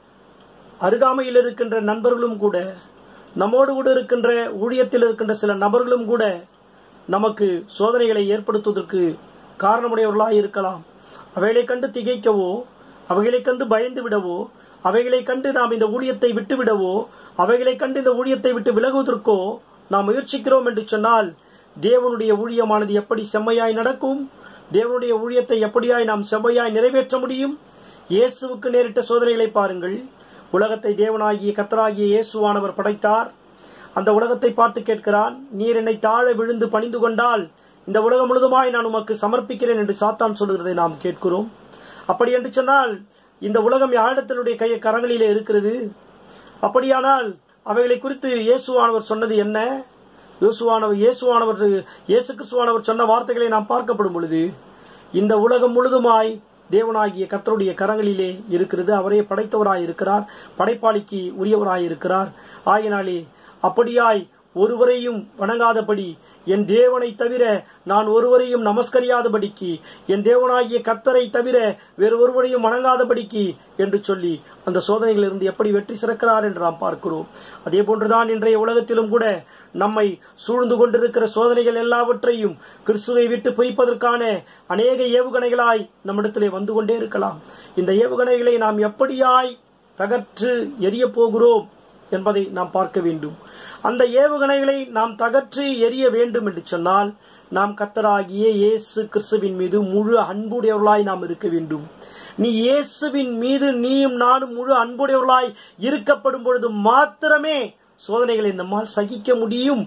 அருகாமையில் இருக்கின்ற நண்பர்களும் கூட நம்மோடு கூட இருக்கின்ற ஊழியத்தில் இருக்கின்ற சில நபர்களும் கூட நமக்கு சோதனைகளை ஏற்படுத்துவதற்கு காரணமுடையவர்களாய் இருக்கலாம் அவைகளை கண்டு திகைக்கவோ அவைகளை கண்டு பயந்து விடவோ அவைகளை கண்டு நாம் இந்த ஊழியத்தை விட்டு விடவோ அவைகளை கண்டு இந்த ஊழியத்தை விட்டு விலகுவதற்கோ நாம் முயற்சிக்கிறோம் என்று சொன்னால் தேவனுடைய ஊழியமானது எப்படி செம்மையாய் நடக்கும் தேவனுடைய ஊழியத்தை எப்படியாய் நாம் செம்மையாய் நிறைவேற்ற முடியும் இயேசுவுக்கு நேரிட்ட சோதனைகளை பாருங்கள் உலகத்தை தேவனாகிய கத்தராகிய இயேசுவானவர் படைத்தார் அந்த உலகத்தை பார்த்து கேட்கிறான் நீர் என்னை தாழ விழுந்து பணிந்து கொண்டால் இந்த உலகம் முழுதுமாய் நான் உமக்கு சமர்ப்பிக்கிறேன் என்று சாத்தான் சொல்லுகிறதை நாம் கேட்கிறோம் அப்படி என்று சொன்னால் இந்த உலகம் யாரிடத்தினுடைய கை கரங்களிலே இருக்கிறது அப்படியானால் அவைகளை குறித்து இயேசுவானவர் சொன்னது என்ன இயேசுவானவர் இயேசுவானவர் இயேசு கிறிஸ்துவானவர் சொன்ன வார்த்தைகளை நாம் பார்க்கப்படும் பொழுது இந்த உலகம் முழுதுமாய் தேவனாகிய கர்த்தருடைய கரங்களிலே இருக்கிறது அவரே படைத்தவராய் இருக்கிறார் படைப்பாளிக்கு உரியவராய் இருக்கிறார் ஆகினாலே அப்படியாய் ஒருவரையும் வணங்காதபடி என் தேவனை தவிர நான் ஒருவரையும் நமஸ்கரியாதபடிக்கு என் தேவனாகிய கத்தரை தவிர வேறு ஒருவரையும் வணங்காதபடிக்கு என்று சொல்லி அந்த சோதனைகளிலிருந்து எப்படி வெற்றி சிறக்கிறார் என்று நாம் பார்க்கிறோம் அதே போன்றுதான் இன்றைய உலகத்திலும் கூட நம்மை சூழ்ந்து கொண்டிருக்கிற சோதனைகள் எல்லாவற்றையும் கிறிஸ்துவை விட்டு பிரிப்பதற்கான அநேக ஏவுகணைகளாய் நம்மிடத்திலே வந்து கொண்டே இருக்கலாம் இந்த ஏவுகணைகளை நாம் எப்படியாய் தகற்று எரிய போகிறோம் என்பதை நாம் பார்க்க வேண்டும் அந்த ஏவுகணைகளை நாம் தகற்றி எரிய வேண்டும் என்று சொன்னால் நாம் கத்தராகிய இயேசு கிறிஸ்துவின் மீது முழு அன்புடையவர்களாய் நாம் இருக்க வேண்டும் நீ இயேசுவின் மீது நீயும் நானும் முழு அன்புடையவர்களாய் இருக்கப்படும் பொழுது மாத்திரமே சோதனைகளை நம்மால் சகிக்க முடியும்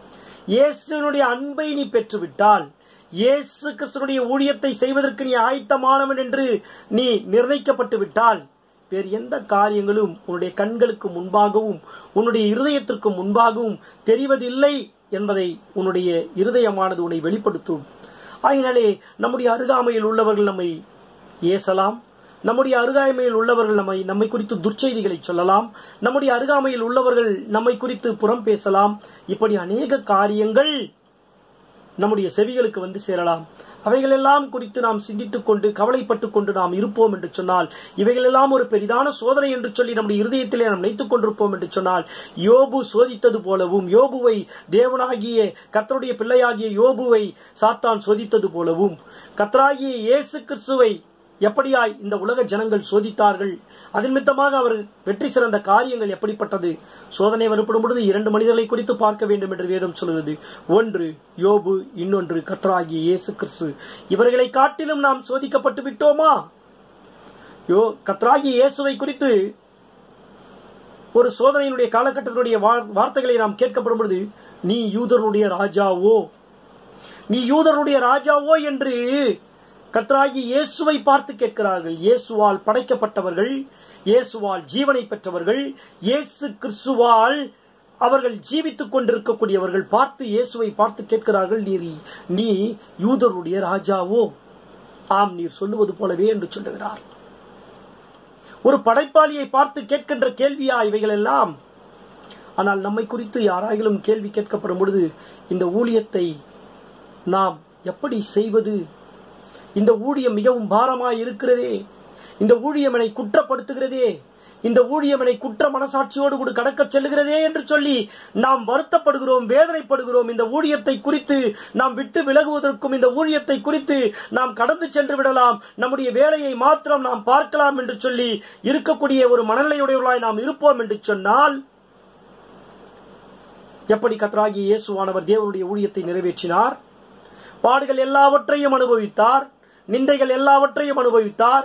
இயேசுனுடைய அன்பை நீ பெற்றுவிட்டால் இயேசு கிறிஸ்துனுடைய ஊழியத்தை செய்வதற்கு நீ ஆயத்தமானவன் என்று நீ நிர்ணயிக்கப்பட்டு விட்டால் வேறு எந்த காரியங்களும் உன்னுடைய கண்களுக்கு முன்பாகவும் உன்னுடைய இருதயத்திற்கு முன்பாகவும் தெரிவதில்லை என்பதை உன்னுடைய இருதயமானது உன்னை வெளிப்படுத்தும் ஆகினாலே நம்முடைய அருகாமையில் உள்ளவர்கள் நம்மை ஏசலாம் நம்முடைய அருகாமையில் உள்ளவர்கள் நம்மை நம்மை குறித்து துர்ச்செய்திகளை சொல்லலாம் நம்முடைய அருகாமையில் உள்ளவர்கள் நம்மை குறித்து புறம் பேசலாம் இப்படி அநேக காரியங்கள் நம்முடைய செவிகளுக்கு வந்து சேரலாம் அவைகளெல்லாம் குறித்து நாம் சிந்தித்துக் கொண்டு கவலைப்பட்டுக் கொண்டு நாம் இருப்போம் என்று சொன்னால் இவைகளெல்லாம் ஒரு பெரிதான சோதனை என்று சொல்லி நம்முடைய இருதயத்திலே நாம் நினைத்துக் கொண்டிருப்போம் என்று சொன்னால் யோபு சோதித்தது போலவும் யோபுவை தேவனாகிய கத்தருடைய பிள்ளையாகிய யோபுவை சாத்தான் சோதித்தது போலவும் கத்தராகிய இயேசு கிறிஸ்துவை எப்படியாய் இந்த உலக ஜனங்கள் சோதித்தார்கள் அதன் மித்தமாக அவர் வெற்றி சிறந்த காரியங்கள் எப்படிப்பட்டது சோதனை வரப்படும் பொழுது இரண்டு மனிதர்களை குறித்து பார்க்க வேண்டும் என்று வேதம் சொல்கிறது ஒன்று யோபு இன்னொன்று கத்தராகிய இயேசு கிறிஸ்து இவர்களை காட்டிலும் நாம் சோதிக்கப்பட்டு விட்டோமா யோ கத்தராகிய இயேசுவை குறித்து ஒரு சோதனையினுடைய காலகட்டத்தினுடைய வார்- வார்த்தைகளை நாம் கேட்கப்படும் பொழுது நீ யூதருடைய ராஜாவோ நீ யூதருடைய ராஜாவோ என்று கர்த்தராகி இயேசுவை பார்த்து கேட்கிறார்கள் இயேசுவால் படைக்கப்பட்டவர்கள் இயேசுவால் ஜீவனை பெற்றவர்கள் இயேசு கிறிஸ்துவால் அவர்கள் ஜீவித்துக் கொண்டிருக்கக்கூடியவர்கள் பார்த்து இயேசுவை பார்த்து கேட்கிறார்கள் நீர் நீ யூதருடைய ராஜாவோ ஆம் நீர் சொல்லுவது போலவே என்று சொல்லுகிறார் ஒரு படைப்பாளியை பார்த்து கேட்கின்ற கேள்வியா இவைகள் எல்லாம் ஆனால் நம்மை குறித்து யாராயிலும் கேள்வி கேட்கப்படும் பொழுது இந்த ஊழியத்தை நாம் எப்படி செய்வது இந்த ஊழியம் மிகவும் பாரமாய் இருக்கிறதே இந்த ஊழியம் என்னை குற்றப்படுத்துகிறதே இந்த ஊழியம் என்னை குற்ற மனசாட்சியோடு கூட கடக்கச் செல்லுகிறதே என்று சொல்லி நாம் வருத்தப்படுகிறோம் வேதனைப்படுகிறோம் இந்த ஊழியத்தை குறித்து நாம் விட்டு விலகுவதற்கும் இந்த ஊழியத்தை குறித்து நாம் கடந்து சென்று விடலாம் நம்முடைய வேலையை மாத்திரம் நாம் பார்க்கலாம் என்று சொல்லி இருக்கக்கூடிய ஒரு மனநிலையுடையவர்களாய் நாம் இருப்போம் என்று சொன்னால் எப்படி கத்தராகிய இயேசுவானவர் தேவனுடைய ஊழியத்தை நிறைவேற்றினார் பாடுகள் எல்லாவற்றையும் அனுபவித்தார் நிந்தைகள் எல்லாவற்றையும் அனுபவித்தார்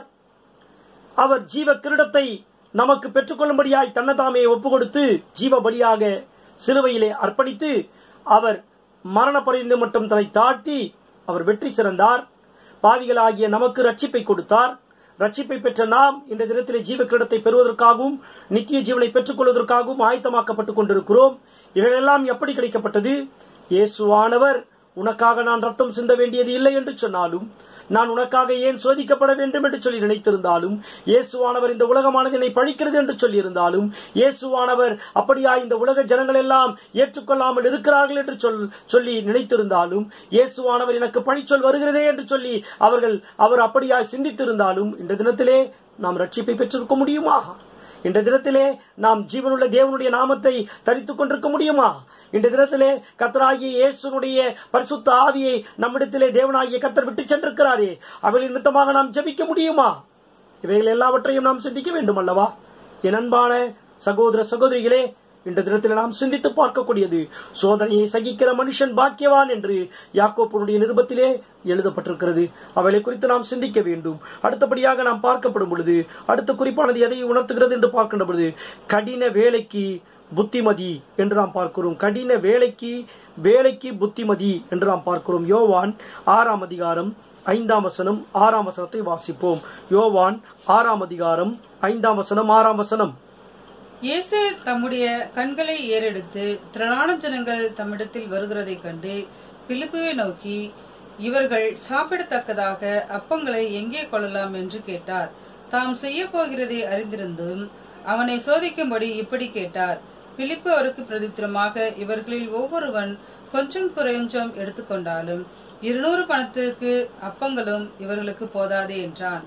அவர் ஜீவ கிரீடத்தை நமக்கு பெற்றுக்கொள்ளும்படியாய் தன்னதாமே ஒப்பு கொடுத்து ஜீவ பலியாக சிலுவையிலே அர்ப்பணித்து அவர் மரண பரிந்து மட்டும் தலை தாழ்த்தி அவர் வெற்றி சிறந்தார் பாவிகளாகிய நமக்கு ரட்சிப்பை கொடுத்தார் ரட்சிப்பை பெற்ற நாம் இந்த தினத்திலே ஜீவ கிரீடத்தை பெறுவதற்காகவும் நித்திய ஜீவனை பெற்றுக் கொள்வதற்காகவும் ஆயத்தமாக்கப்பட்டுக் கொண்டிருக்கிறோம் இவைகளெல்லாம் எப்படி கிடைக்கப்பட்டது இயேசுவானவர் உனக்காக நான் ரத்தம் சிந்த வேண்டியது இல்லை என்று சொன்னாலும் நான் உனக்காக ஏன் சோதிக்கப்பட வேண்டும் என்று சொல்லி நினைத்திருந்தாலும் இயேசுவானவர் இந்த உலகமானது என்னை பழிக்கிறது என்று சொல்லியிருந்தாலும் இயேசுவானவர் அப்படியா இந்த உலக ஜனங்கள் எல்லாம் ஏற்றுக்கொள்ளாமல் இருக்கிறார்கள் என்று சொல் சொல்லி நினைத்திருந்தாலும் இயேசுவானவர் எனக்கு பழிச்சொல் வருகிறதே என்று சொல்லி அவர்கள் அவர் அப்படியா சிந்தித்திருந்தாலும் இந்த தினத்திலே நாம் ரட்சிப்பை பெற்றிருக்க முடியுமா இந்த தினத்திலே நாம் ஜீவனுள்ள தேவனுடைய நாமத்தை தரித்துக் கொண்டிருக்க முடியுமா இந்த தினத்திலே கத்தராகிய இயேசுனுடைய பரிசுத்த ஆவியை நம்மிடத்திலே தேவனாகிய கத்தர் விட்டு சென்றிருக்கிறாரே அவளின் நிமித்தமாக நாம் ஜெபிக்க முடியுமா இவைகள் எல்லாவற்றையும் நாம் சிந்திக்க வேண்டும் அல்லவா என் அன்பான சகோதர சகோதரிகளே இந்த தினத்தில் நாம் சிந்தித்து பார்க்கக்கூடியது சோதனையை சகிக்கிற மனுஷன் பாக்கியவான் என்று யாக்கோப்பனுடைய நிருபத்திலே எழுதப்பட்டிருக்கிறது அவளை குறித்து நாம் சிந்திக்க வேண்டும் அடுத்தபடியாக நாம் பார்க்கப்படும் பொழுது அடுத்த குறிப்பானது எதை உணர்த்துகிறது என்று பார்க்கின்ற பொழுது கடின வேலைக்கு புத்திமதி என்று நாம் பார்க்கிறோம் கடின வேலைக்கு வேலைக்கு புத்திமதி என்று நாம் பார்க்கிறோம் யோவான் ஆறாம் அதிகாரம் ஐந்தாம் வசனம் ஆறாம் வசனத்தை வாசிப்போம் யோவான் ஆறாம் அதிகாரம் ஐந்தாம் வசனம் ஆறாம் வசனம் இயேசு தம்முடைய கண்களை ஏறெடுத்து திரளான ஜனங்கள் தம்மிடத்தில் வருகிறதைக் கண்டு பிலிப்புவை நோக்கி இவர்கள் சாப்பிடத்தக்கதாக அப்பங்களை எங்கே கொள்ளலாம் என்று கேட்டார் தாம் செய்ய போகிறதை அறிந்திருந்தும் அவனை சோதிக்கும்படி இப்படி கேட்டார் பிலிப்பு அவருக்கு பிரதித்திரமாக இவர்களில் ஒவ்வொருவன் கொஞ்சம் குறைஞ்சம் எடுத்துக்கொண்டாலும் இருநூறு பணத்துக்கு அப்பங்களும் இவர்களுக்கு போதாதே என்றான்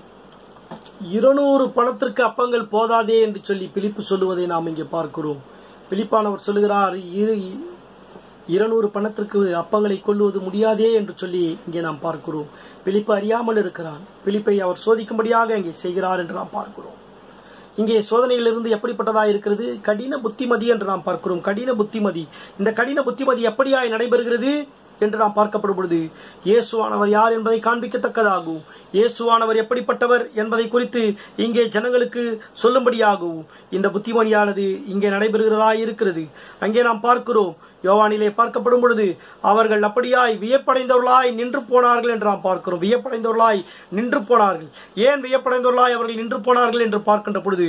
இருநூறு பணத்திற்கு அப்பங்கள் போதாதே என்று சொல்லி பிலிப்பு சொல்லுவதை நாம் இங்கே பார்க்கிறோம் பிலிப்பானவர் சொல்லுகிறார் இரு இருநூறு பணத்திற்கு அப்பங்களை கொள்ளுவது முடியாதே என்று சொல்லி இங்கே நாம் பார்க்கிறோம் பிலிப்பு அறியாமல் இருக்கிறான் பிலிப்பை அவர் சோதிக்கும்படியாக இங்கே செய்கிறார் என்று நாம் பார்க்கிறோம் இங்கே சோதனையிலிருந்து எப்படிப்பட்டதா இருக்கிறது கடின புத்திமதி என்று நாம் பார்க்கிறோம் கடின புத்திமதி இந்த கடின புத்திமதி எப்படியாய் நடைபெறுகிறது என்று நாம் பார்க்கப்படும் பொழுது இயேசுவானவர் யார் என்பதை காண்பிக்கத்தக்கதாகும் இயேசுவானவர் எப்படிப்பட்டவர் என்பதை குறித்து இங்கே ஜனங்களுக்கு சொல்லும்படியாகவும் இந்த புத்திமதியானது இங்கே நடைபெறுகிறதா இருக்கிறது அங்கே நாம் பார்க்கிறோம் யோவானிலே பார்க்கப்படும் பொழுது அவர்கள் அப்படியாய் வியப்படைந்தவர்களாய் நின்று போனார்கள் என்று நாம் பார்க்கிறோம் வியப்படைந்தவர்களாய் நின்று போனார்கள் ஏன் வியப்படைந்தவர்களாய் அவர்கள் நின்று போனார்கள் என்று பார்க்கின்ற பொழுது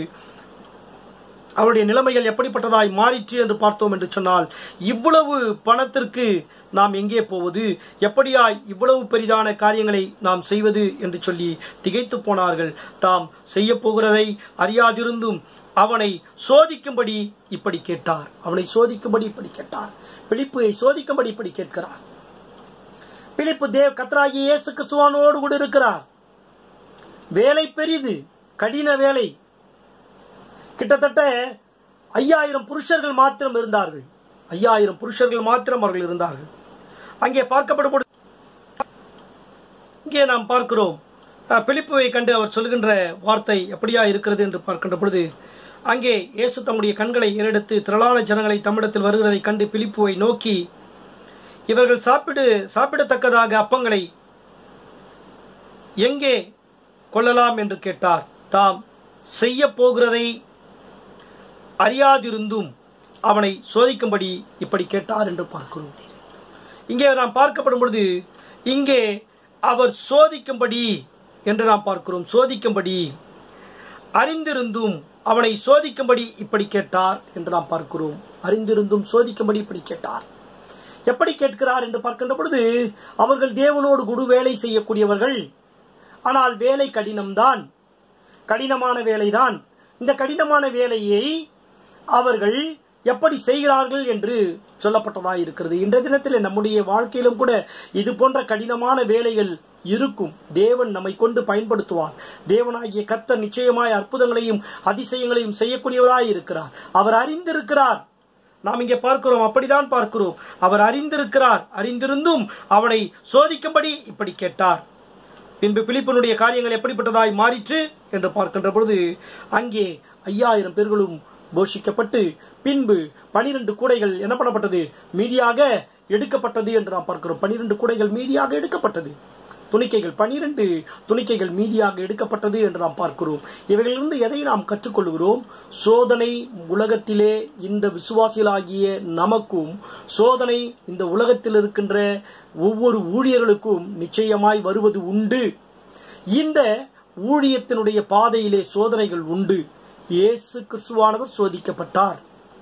அவருடைய நிலைமைகள் எப்படிப்பட்டதாய் மாறிற்று என்று பார்த்தோம் என்று சொன்னால் இவ்வளவு பணத்திற்கு நாம் எங்கே போவது எப்படியாய் இவ்வளவு பெரிதான காரியங்களை நாம் செய்வது என்று சொல்லி திகைத்து போனார்கள் தாம் செய்ய போகிறதை அறியாதிருந்தும் அவனை சோதிக்கும்படி இப்படி கேட்டார் அவனை சோதிக்கும்படி இப்படி கேட்டார் பிலிப்பை சோதிக்கும்படி இப்படி கேட்கிறார் பிலிப்பு தேவ் கத்ராகி இயேசு கிறிஸ்துவானோடு கூட இருக்கிறார் வேலை பெரிது கடின வேலை கிட்டத்தட்ட ஐயாயிரம் புருஷர்கள் மாத்திரம் இருந்தார்கள் ஐயாயிரம் புருஷர்கள் மாத்திரம் அவர்கள் இருந்தார்கள் அங்கே பார்க்கப்படும் பொழுது இங்கே நாம் பார்க்கிறோம் அஹ், பிலிப்புவை கண்டு அவர் சொல்கின்ற வார்த்தை எப்படியா இருக்கிறது என்று பார்க்கின்ற பொழுது அங்கே இயேசு தம்முடைய கண்களை ஏறெடுத்து திரளான ஜனங்களை தம்மிடத்தில் வருகிறதை கண்டு பிலிப்புவை நோக்கி இவர்கள் சாப்பிடு சாப்பிடத்தக்கதாக அப்பங்களை எங்கே கொள்ளலாம் என்று கேட்டார் தாம் செய்ய போகிறதை அறியாதிருந்தும் அவனை சோதிக்கும்படி இப்படி கேட்டார் என்று பார்க்கிறோம் இங்கே நாம் பார்க்கப்படும் பொழுது இங்கே அவர் சோதிக்கும்படி என்று நாம் பார்க்கிறோம் சோதிக்கும்படி அறிந்திருந்தும் அவனை சோதிக்கும்படி இப்படி கேட்டார் என்று நாம் பார்க்கிறோம் அறிந்திருந்தும் சோதிக்கும்படி இப்படி கேட்டார் எப்படி கேட்கிறார் என்று பார்க்கின்ற பொழுது அவர்கள் தேவனோடு குடு வேலை செய்யக்கூடியவர்கள் ஆனால் வேலை கடினம்தான் கடினமான வேலைதான் இந்த கடினமான வேலையை அவர்கள் எப்படி செய்கிறார்கள் என்று சொல்லப்பட்டதாக இருக்கிறது இன்றைய தினத்தில் நம்முடைய வாழ்க்கையிலும் கூட இது போன்ற கடினமான வேலைகள் இருக்கும் தேவன் நம்மை கொண்டு பயன்படுத்துவார் தேவனாகிய கர்த்தர் நிச்சயமாய் அற்புதங்களையும் அதிசயங்களையும் செய்யக்கூடியவராய் இருக்கிறார் அவர் அறிந்திருக்கிறார் நாம் இங்கே பார்க்கிறோம் அப்படிதான் பார்க்கிறோம் அவர் அறிந்திருக்கிறார் அறிந்திருந்தும் அவனை சோதிக்கும்படி இப்படி கேட்டார் பின்பு பிலிப்பனுடைய காரியங்கள் எப்படிப்பட்டதாய் மாறிற்று என்று பார்க்கின்ற பொழுது அங்கே ஐயாயிரம் பேர்களும் போஷிக்கப்பட்டு பின்பு பனிரெண்டு கூடைகள் என்ன பண்ணப்பட்டது மீதியாக எடுக்கப்பட்டது என்று நாம் பார்க்கிறோம் பனிரெண்டு கூடைகள் மீதியாக எடுக்கப்பட்டது துணிக்கைகள் பனிரெண்டு துணிக்கைகள் மீதியாக எடுக்கப்பட்டது என்று நாம் பார்க்கிறோம் இவைகளிலிருந்து எதை நாம் கற்றுக்கொள்கிறோம் சோதனை உலகத்திலே இந்த விசுவாசிகளாகிய நமக்கும் சோதனை இந்த உலகத்தில் இருக்கின்ற ஒவ்வொரு ஊழியர்களுக்கும் நிச்சயமாய் வருவது உண்டு இந்த ஊழியத்தினுடைய பாதையிலே சோதனைகள் உண்டு இயேசு கிறிஸ்துவானவர் சோதிக்கப்பட்டார்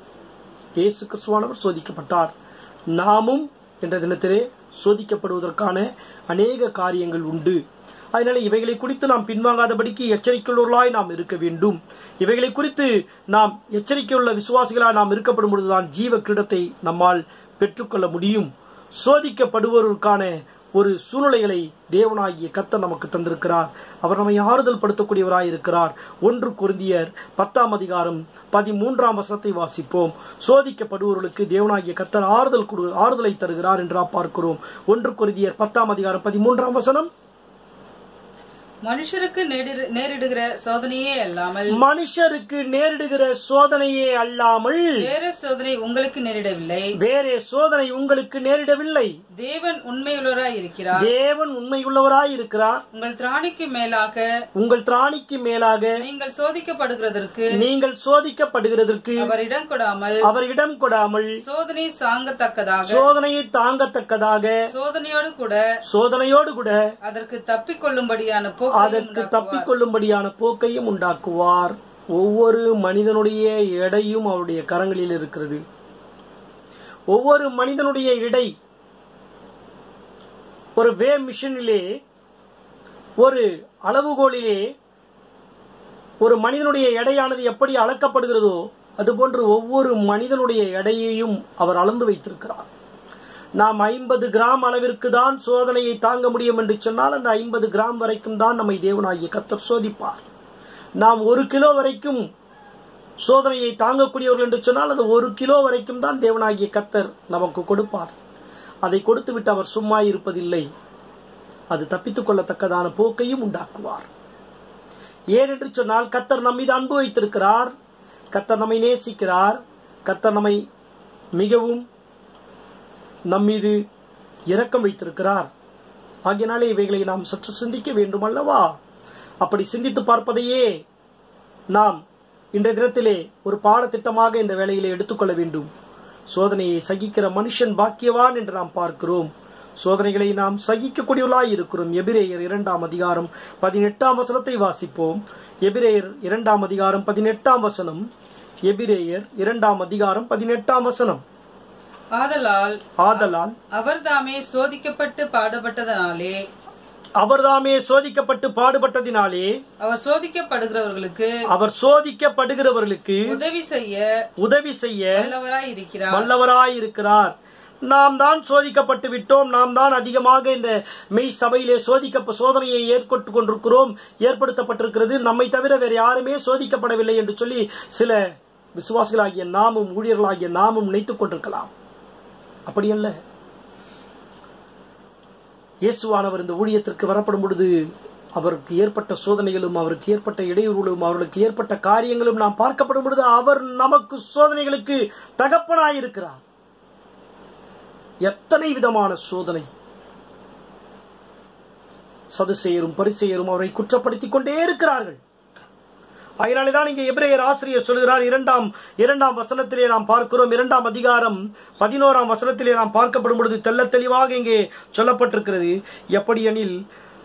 இயேசு கிறிஸ்துவானவர் சோதிக்கப்பட்டார் நாமும் என்ற தினத்திலே சோதிக்கப்படுவதற்கான அநேக காரியங்கள் உண்டு அதனால இவைகளை குறித்து நாம் பின்வாங்காதபடிக்கு எச்சரிக்கையுள்ளவர்களாய் நாம் இருக்க வேண்டும் இவைகளை குறித்து நாம் எச்சரிக்கையுள்ள விசுவாசிகளாய் நாம் இருக்கப்படும் பொழுதுதான் ஜீவ கிரீடத்தை நம்மால் பெற்றுக்கொள்ள முடியும் சோதிக்கப்படுவோருக்கான ஒரு சூழ்நிலைகளை தேவனாகிய கத்தர் நமக்கு தந்திருக்கிறார் அவர் நம்மை ஆறுதல் படுத்தக்கூடியவராய் இருக்கிறார் ஒன்று குருந்தியர் பத்தாம் அதிகாரம் பதிமூன்றாம் வசனத்தை வாசிப்போம் சோதிக்கப்படுபவர்களுக்கு தேவனாகிய கத்தர் ஆறுதல் கொடு ஆறுதலை தருகிறார் என்று நாம் பார்க்கிறோம் ஒன்று குருந்தியர் பத்தாம் அதிகாரம் பதிமூன்றாம் வசனம் மனுஷருக்கு நேரிடு- நேரிடுகிற சோதனையே அல்லாமல் மனுஷருக்கு நேரிடுகிற சோதனையே அல்லாமல் வேற சோதனை உங்களுக்கு நேரிடவில்லை வேறே சோதனை உங்களுக்கு நேரிடவில்லை தேவன் உண்மையுள்ளவராய் இருக்கிறார் தேவன் உண்மையுள்ளவராய் இருக்கிறார் உங்கள் திராணிக்கு மேலாக உங்கள் திராணிக்கு மேலாக நீங்கள் சோதிக்கப்படுகிறதற்கு நீங்கள் சோதிக்கப்படுகிறதற்கு அவர் இடம் கொடாமல் அவர் இடம் கொடாமல் சோதனை சாங்கத்தக்கதாக சோதனையை தாங்கத்தக்கதாக சோதனையோடு கூட சோதனையோடு கூட அதற்கு தப்பிக்கொள்ளும்படியான போக்கையும் அதற்கு உண்டாக்குவார். தப்பிக்கொள்ளும்படியான போக்கையும் உண்டாக்குவார் ஒவ்வொரு மனிதனுடைய எடையும் அவருடைய கரங்களில் இருக்கிறது ஒவ்வொரு மனிதனுடைய இடை ஒரு வே மிஷினிலே ஒரு அளவுகோலிலே ஒரு மனிதனுடைய எடையானது எப்படி அளக்கப்படுகிறதோ அதுபோன்று ஒவ்வொரு மனிதனுடைய எடையையும் அவர் அளந்து வைத்திருக்கிறார் நாம் ஐம்பது கிராம் அளவிற்கு தான் சோதனையை தாங்க முடியும் என்று சொன்னால் அந்த ஐம்பது கிராம் வரைக்கும் தான் நம்மை தேவனாகிய கத்தர் சோதிப்பார் நாம் ஒரு கிலோ வரைக்கும் சோதனையை தாங்கக்கூடியவர்கள் என்று சொன்னால் அது ஒரு கிலோ வரைக்கும் தான் தேவனாகிய கத்தர் நமக்கு கொடுப்பார் அதை கொடுத்து விட்டு அவர் சும்மா இருப்பதில்லை அது தப்பித்துக் கொள்ளத்தக்கதான போக்கையும் உண்டாக்குவார் ஏனென்று சொன்னால் கத்தர் நம்மீது அன்பு வைத்திருக்கிறார் கத்தர் நம்மை நேசிக்கிறார் கத்தர் நம்மை மிகவும் நம்மீது இரக்கம் வைத்திருக்கிறார் ஆகியனாலே இவைகளை நாம் சற்று சிந்திக்க வேண்டும் அல்லவா அப்படி சிந்தித்து பார்ப்பதையே நாம் இன்றைய தினத்திலே ஒரு பாடத்திட்டமாக இந்த வேலையிலே எடுத்துக்கொள்ள வேண்டும் சோதனையை சகிக்கிற மனுஷன் பாக்கியவான் என்று நாம் பார்க்கிறோம் சோதனைகளை நாம் சகிக்கக்கூடியவர்களாய் இருக்கிறோம் எபிரேயர் இரண்டாம் அதிகாரம் பதினெட்டாம் வசனத்தை வாசிப்போம் எபிரேயர் இரண்டாம் அதிகாரம் பதினெட்டாம் வசனம் எபிரேயர் இரண்டாம் அதிகாரம் பதினெட்டாம் வசனம் ஆதலால் ஆதலால் அவர்தாமே சோதிக்கப்பட்டு பாடுபட்டதனாலே அவர்தாமே சோதிக்கப்பட்டு பாடுபட்டதினாலே அவர் சோதிக்கப்படுகிறவர்களுக்கு அவர் சோதிக்கப்படுகிறவர்களுக்கு உதவி செய்ய உதவி செய்ய வல்லவராய் இருக்கிறார் வல்லவராயிருக்கிறார் நாம் தான் சோதிக்கப்பட்டு விட்டோம் நாம் தான் அதிகமாக இந்த மெய் சபையிலே சோதிக்க சோதனையை ஏற்பட்டு கொண்டிருக்கிறோம் ஏற்படுத்தப்பட்டிருக்கிறது நம்மை தவிர வேறு யாருமே சோதிக்கப்படவில்லை என்று சொல்லி சில விசுவாசிகளாகிய நாமும் ஊழியர்களாகிய நாமும் நினைத்துக் கொண்டிருக்கலாம் அப்படியல்ல இயேசுவானவர் இந்த ஊழியத்திற்கு வரப்படும் பொழுது அவருக்கு ஏற்பட்ட சோதனைகளும் அவருக்கு ஏற்பட்ட இடையூறுகளும் அவர்களுக்கு ஏற்பட்ட காரியங்களும் நாம் பார்க்கப்படும் பொழுது அவர் நமக்கு சோதனைகளுக்கு தகப்பனாயிருக்கிறார் எத்தனை விதமான சோதனை சதுசெயரும் பரிசெயரும் அவரை குற்றப்படுத்திக் கொண்டே இருக்கிறார்கள் அதனாலேதான் இங்கே எபிரேயர் ஆசிரியர் சொல்கிறார் இரண்டாம் இரண்டாம் வசனத்திலே நாம் பார்க்கிறோம் இரண்டாம் அதிகாரம் பதினோராம் வசனத்திலே நாம் பார்க்கப்படும் பொழுது தெள்ளத் தெளிவாக இங்கே சொல்லப்பட்டிருக்கிறது எப்படி எனில்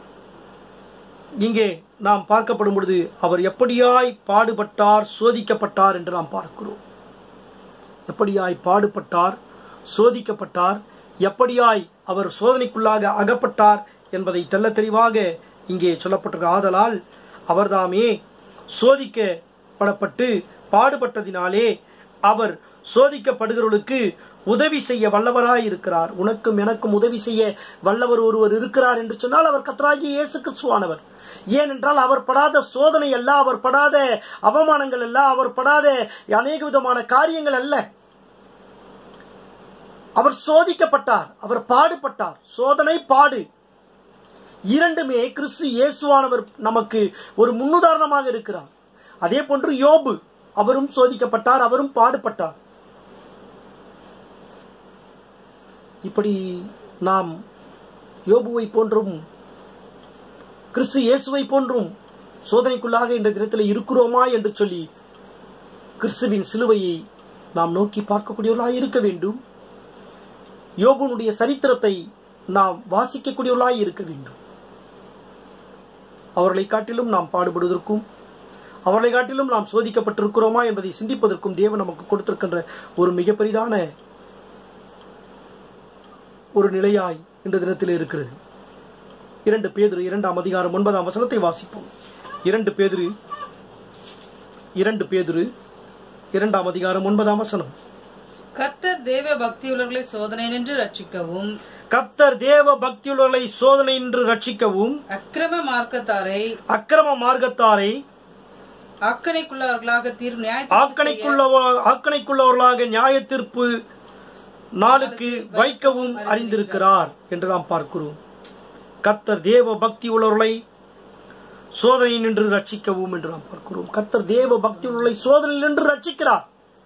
இங்கே நாம் பார்க்கப்படும் பொழுது அவர் எப்படியாய் பாடுபட்டார் சோதிக்கப்பட்டார் என்று நாம் பார்க்கிறோம் எப்படியாய் பாடுபட்டார் சோதிக்கப்பட்டார் எப்படியாய் அவர் சோதனைக்குள்ளாக அகப்பட்டார் என்பதை தெள்ள தெளிவாக இங்கே சொல்லப்பட்டிருக்க ஆதலால் அவர்தாமே சோதிக்கப்படப்பட்டு பாடுபட்டதினாலே அவர் சோதிக்கப்படுகிறவர்களுக்கு உதவி செய்ய வல்லவராய் இருக்கிறார் உனக்கும் எனக்கும் உதவி செய்ய வல்லவர் ஒருவர் இருக்கிறார் என்று சொன்னால் அவர் கத்தராகிய இயேசு கிறிஸ்துவானவர் ஏனென்றால் அவர் படாத சோதனை அல்ல அவர் படாத அவமானங்கள் அல்ல அவர் படாத அநேக விதமான காரியங்கள் அல்ல அவர் சோதிக்கப்பட்டார் அவர் பாடுபட்டார் சோதனை பாடு இரண்டுமே கிறிஸ்து இயேசுவானவர் நமக்கு ஒரு முன்னுதாரணமாக இருக்கிறார் அதே போன்று யோபு அவரும் சோதிக்கப்பட்டார் அவரும் பாடுபட்டார் இப்படி நாம் யோபுவை போன்றும் கிறிஸ்து இயேசுவை போன்றும் சோதனைக்குள்ளாக இந்த தினத்தில் இருக்கிறோமா என்று சொல்லி கிறிஸ்துவின் சிலுவையை நாம் நோக்கி பார்க்கக்கூடியவர்களாக இருக்க வேண்டும் யோபுனுடைய சரித்திரத்தை நாம் வாசிக்கக்கூடியவர்களாய் இருக்க வேண்டும் அவர்களை காட்டிலும் நாம் பாடுபடுவதற்கும் அவர்களை காட்டிலும் நாம் சோதிக்கப்பட்டிருக்கிறோமா என்பதை சிந்திப்பதற்கும் தேவன் நமக்கு கொடுத்திருக்கின்ற ஒரு மிக பெரிதான ஒரு நிலையாய் இந்த தினத்தில் இருக்கிறது இரண்டு பேதுரு இரண்டாம் அதிகாரம் ஒன்பதாம் வசனத்தை வாசிப்போம் இரண்டு பேதுரு இரண்டு பேதுரு இரண்டாம் அதிகாரம் ஒன்பதாம் வசனம் கர்த்தர் தேவ பக்தியுள்ளவர்களை சோதனை நின்று ரட்சிக்கவும் கத்தர் தேவ பக்தியுள்ளவர்களை சோதனை என்று ரட்சிக்கவும் அக்கிரம மார்க்கத்தாரை அக்கிரம மார்க்கத்தாரை ஆக்கணைக்குள்ளவர்களாக தீர்வு நியாய ஆக்கணைக்குள்ள ஆக்கணைக்குள்ளவர்களாக நியாய தீர்ப்பு நாளுக்கு வைக்கவும் அறிந்திருக்கிறார் என்று நாம் பார்க்கிறோம் கத்தர் தேவ பக்தி உள்ளவர்களை சோதனை நின்று ரட்சிக்கவும் என்று நாம் பார்க்கிறோம் கத்தர் தேவ பக்தி உள்ளவர்களை சோதனையில் நின்று ரட்சிக்கிறார்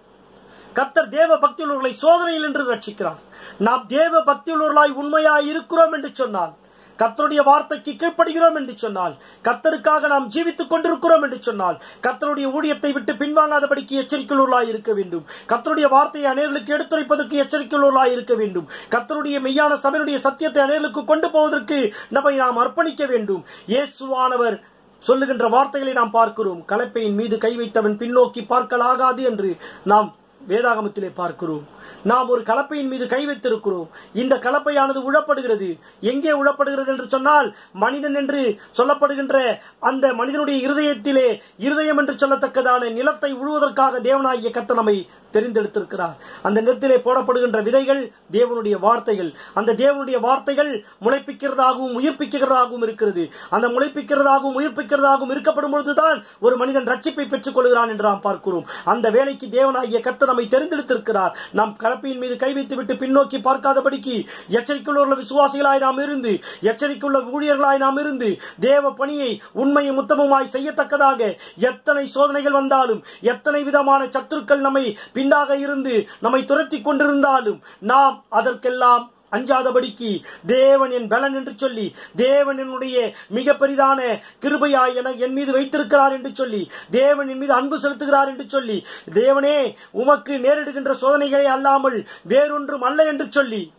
கத்தர் தேவ பக்தி உள்ளவர்களை சோதனையில் நின்று ரட்சிக்கிறார் நாம் தேவ பக்தி உள்ளவர்களாய் உண்மையாய் இருக்கிறோம் என்று சொன்னால் கத்தருடைய வார்த்தைக்கு கீழ்ப்படுகிறோம் என்று சொன்னால் கத்தருக்காக நாம் ஜீவித்துக் கொண்டிருக்கிறோம் என்று சொன்னால் கத்தருடைய ஊழியத்தை விட்டு பின்வாங்காதபடிக்கு எச்சரிக்கையுள்ளாய் இருக்க வேண்டும் கத்தருடைய வார்த்தையை அநேர்களுக்கு எடுத்துரைப்பதற்கு எச்சரிக்கையுள்ளாய் இருக்க வேண்டும் கத்தருடைய மெய்யான சபையுடைய சத்தியத்தை அநேர்களுக்கு கொண்டு போவதற்கு நம்மை நாம் அர்ப்பணிக்க வேண்டும் இயேசுவானவர் சொல்லுகின்ற வார்த்தைகளை நாம் பார்க்கிறோம் கலப்பையின் மீது கை வைத்தவன் பின்னோக்கி பார்க்கலாகாது என்று நாம் வேதாகமத்திலே பார்க்கிறோம் நாம் ஒரு கலப்பையின் மீது கை வைத்திருக்கிறோம் இந்த கலப்பையானது உழப்படுகிறது எங்கே உழப்படுகிறது என்று சொன்னால் மனிதன் என்று சொல்லப்படுகின்ற அந்த மனிதனுடைய இருதயத்திலே இருதயம் என்று சொல்லத்தக்கதான நிலத்தை உழுவதற்காக தேவனாகிய கத்த நம்மை தெரிந்தெடுத்திருக்கிறார் அந்த நிலத்திலே போடப்படுகின்ற விதைகள் தேவனுடைய வார்த்தைகள் அந்த தேவனுடைய வார்த்தைகள் முளைப்பிக்கிறதாகவும் உயிர்ப்பிக்கிறதாகவும் இருக்கிறது அந்த முளைப்பிக்கிறதாகவும் உயிர்ப்பிக்கிறதாகவும் இருக்கப்படும் பொழுதுதான் ஒரு மனிதன் ரட்சிப்பை பெற்றுக் கொள்கிறான் என்று நாம் பார்க்கிறோம் அந்த வேலைக்கு தேவனாகிய கத்த நம்மை தெரிந்தெடுத்திருக்கிறார் நாம் கலப்பையின் மீது கை வைத்து விட்டு பின்னோக்கி பார்க்காதபடிக்கு எச்சரிக்கையுள்ள விசுவாசிகளாய் நாம் இருந்து எச்சரிக்கையுள்ள ஊழியர்களாய் நாம் இருந்து தேவ பணியை உண்மையும் உத்தமமாய் செய்யத்தக்கதாக எத்தனை சோதனைகள் வந்தாலும் எத்தனை விதமான சத்துருக்கள் நம்மை பின்னாக இருந்து நம்மை துரத்தி கொண்டிருந்தாலும் நாம் அதற்கெல்லாம் அஞ்சாதபடிக்கு தேவன் என் பலன் என்று சொல்லி தேவன் என்னுடைய மிக பெரிதான கிருபையாய் என என் மீது வைத்திருக்கிறார் என்று சொல்லி தேவன் என் மீது அன்பு செலுத்துகிறார் என்று சொல்லி தேவனே உமக்கு நேரிடுகின்ற சோதனைகளே அல்லாமல் வேறொன்றும் அல்ல என்று சொல்லி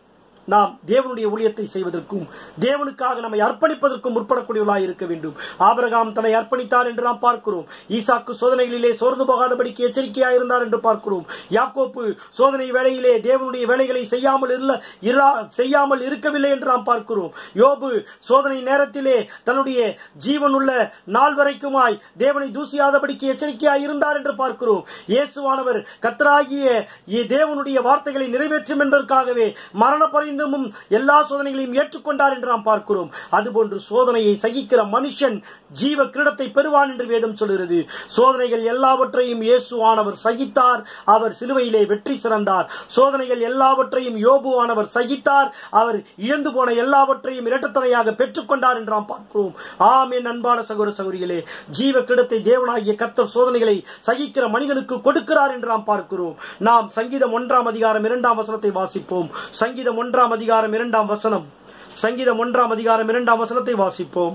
நாம் தேவனுடைய ஊழியத்தை செய்வதற்கும் தேவனுக்காக நம்மை அர்ப்பணிப்பதற்கும் முற்படக்கூடியவர்களாய் இருக்க வேண்டும் ஆபிரகாம் தன்னை அர்ப்பணித்தார் என்று நாம் பார்க்கிறோம் ஈசாக்கு சோதனைகளிலே சோர்ந்து போகாதபடிக்கு எச்சரிக்கையாக இருந்தார் என்று பார்க்கிறோம் யாக்கோப்பு சோதனை வேளையிலே தேவனுடைய வேலைகளை செய்யாமல் இல்ல இரா- செய்யாமல் இருக்கவில்லை என்று நாம் பார்க்கிறோம் யோபு சோதனை நேரத்திலே தன்னுடைய ஜீவனுள்ள நாள் வரைக்குமாய் தேவனை தூசியாதபடிக்கு எச்சரிக்கையாய் இருந்தார் என்று பார்க்கிறோம் இயேசுவானவர் கத்தராகிய இ- தேவனுடைய வார்த்தைகளை நிறைவேற்றும் என்பதற்காகவே மரண பரிந்தமும் எல்லா சோதனைகளையும் ஏற்றுக்கொண்டார் என்று நாம் பார்க்கிறோம் அதுபோன்று சோதனையை சகிக்கிற மனுஷன் ஜீவ கிரீடத்தை பெறுவான் என்று வேதம் சொல்கிறது சோதனைகள் எல்லாவற்றையும் இயேசுவானவர் சகித்தார் அவர் சிலுவையிலே வெற்றி சிறந்தார் சோதனைகள் எல்லாவற்றையும் யோபுவானவர் சகித்தார் அவர் இழந்து போன எல்லாவற்றையும் இரட்டத்தனையாக பெற்றுக்கொண்டார் என்று நாம் பார்க்கிறோம் ஆம் என் அன்பான சகோதர சகோதரிகளே ஜீவ கிடத்தை தேவனாகிய கத்தர் சோதனைகளை சகிக்கிற மனிதனுக்கு கொடுக்கிறார் என்று நாம் பார்க்கிறோம் நாம் சங்கீதம் ஒன்றாம் அதிகாரம் இரண்டாம் வசனத்தை வாசிப்போம் சங்கீதம் ஒன்றாம் அதிகாரம் இரண்டாம் வசனம் சங்கீதம் ஒன்றாம் அதிகாரம் இரண்டாம் வசனத்தை வாசிப்போம்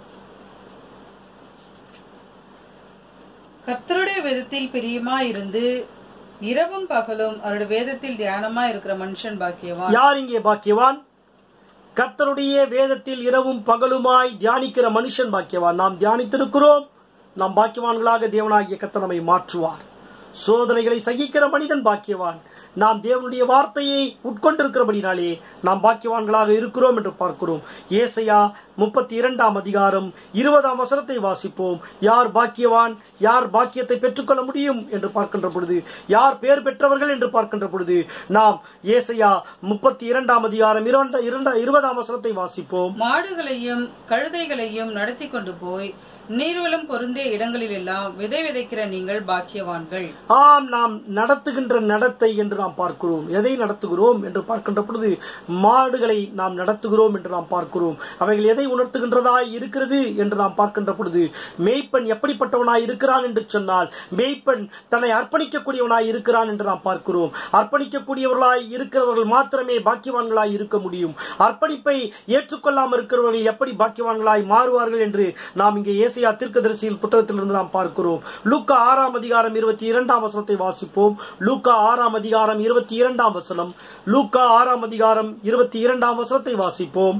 கர்த்தருடைய வேதத்தில் பிரியமா இருந்து இரவும் பகலும் அவருடைய வேதத்தில் தியானமா இருக்கிற மனுஷன் பாக்கியவான் யார் இங்கே பாக்கியவான் கர்த்தருடைய வேதத்தில் இரவும் பகலுமாய் தியானிக்கிற மனுஷன் பாக்கியவான் நாம் தியானித்திருக்கிறோம் நாம் பாக்கியவான்களாக தேவனாகிய கர்த்தர் நம்மை மாற்றுவார் சோதனைகளை சகிக்கிற மனிதன் பாக்கியவான் நாம் தேவனுடைய வார்த்தையை உட்கொண்டிருக்கிறபடினாலே நாம் பாக்கியவான்களாக இருக்கிறோம் என்று பார்க்கிறோம் ஏசையா முப்பத்தி இரண்டாம் அதிகாரம் இருபதாம் வசனத்தை வாசிப்போம் யார் பாக்கியவான் யார் பாக்கியத்தை பெற்றுக்கொள்ள முடியும் என்று பார்க்கின்ற பொழுது யார் பேர் பெற்றவர்கள் என்று பார்க்கின்ற பொழுது நாம் ஏசையா முப்பத்தி இரண்டாம் அதிகாரம் இரண்ட- இரண்ட- இருபதாம் வசனத்தை வாசிப்போம் மாடுகளையும் கழுதைகளையும் நடத்தி கொண்டு போய் நீர்வளம் பொருந்திய இடங்களில் எல்லாம் விதை விதைக்கிற நீங்கள் பாக்கியவான்கள் ஆம் நாம் நடத்துகின்ற நடத்தை என்று நாம் பார்க்கிறோம் எதை நடத்துகிறோம் என்று பார்க்கின்ற பொழுது மாடுகளை நாம் நடத்துகிறோம் என்று நாம் பார்க்கிறோம் அவைகள் எதை உணர்த்துகின்றதாய் இருக்கிறது என்று நாம் பார்க்கின்ற பொழுது மேய்ப்பன் எப்படிப்பட்டவனாய் இருக்கிறான் என்று சொன்னால் மேய்ப்பன் தன்னை அர்ப்பணிக்கக்கூடியவனாய் இருக்கிறான் என்று நாம் பார்க்கிறோம் அர்ப்பணிக்கக்கூடியவர்களாய் இருக்கிறவர்கள் மாத்திரமே பாக்கியவான்களாய் இருக்க முடியும் அர்ப்பணிப்பை ஏற்றுக்கொள்ளாமல் இருக்கிறவர்கள் எப்படி பாக்கியவான்களாய் மாறுவார்கள் என்று நாம் இங்கே ஏசியா தீர்க்கதரிசியில் புத்தகத்திலிருந்து நாம் பார்க்கிறோம் லூக்கா ஆறாம் அதிகாரம் இருபத்தி இரண்டாம் வசனத்தை வாசிப்போம் லூக்கா ஆறாம் அதிகாரம் இருபத்தி இரண்டாம் வசனம் லூக்கா ஆறாம் அதிகாரம் இருபத்தி இரண்டாம் வசனத்தை வாசிப்போம்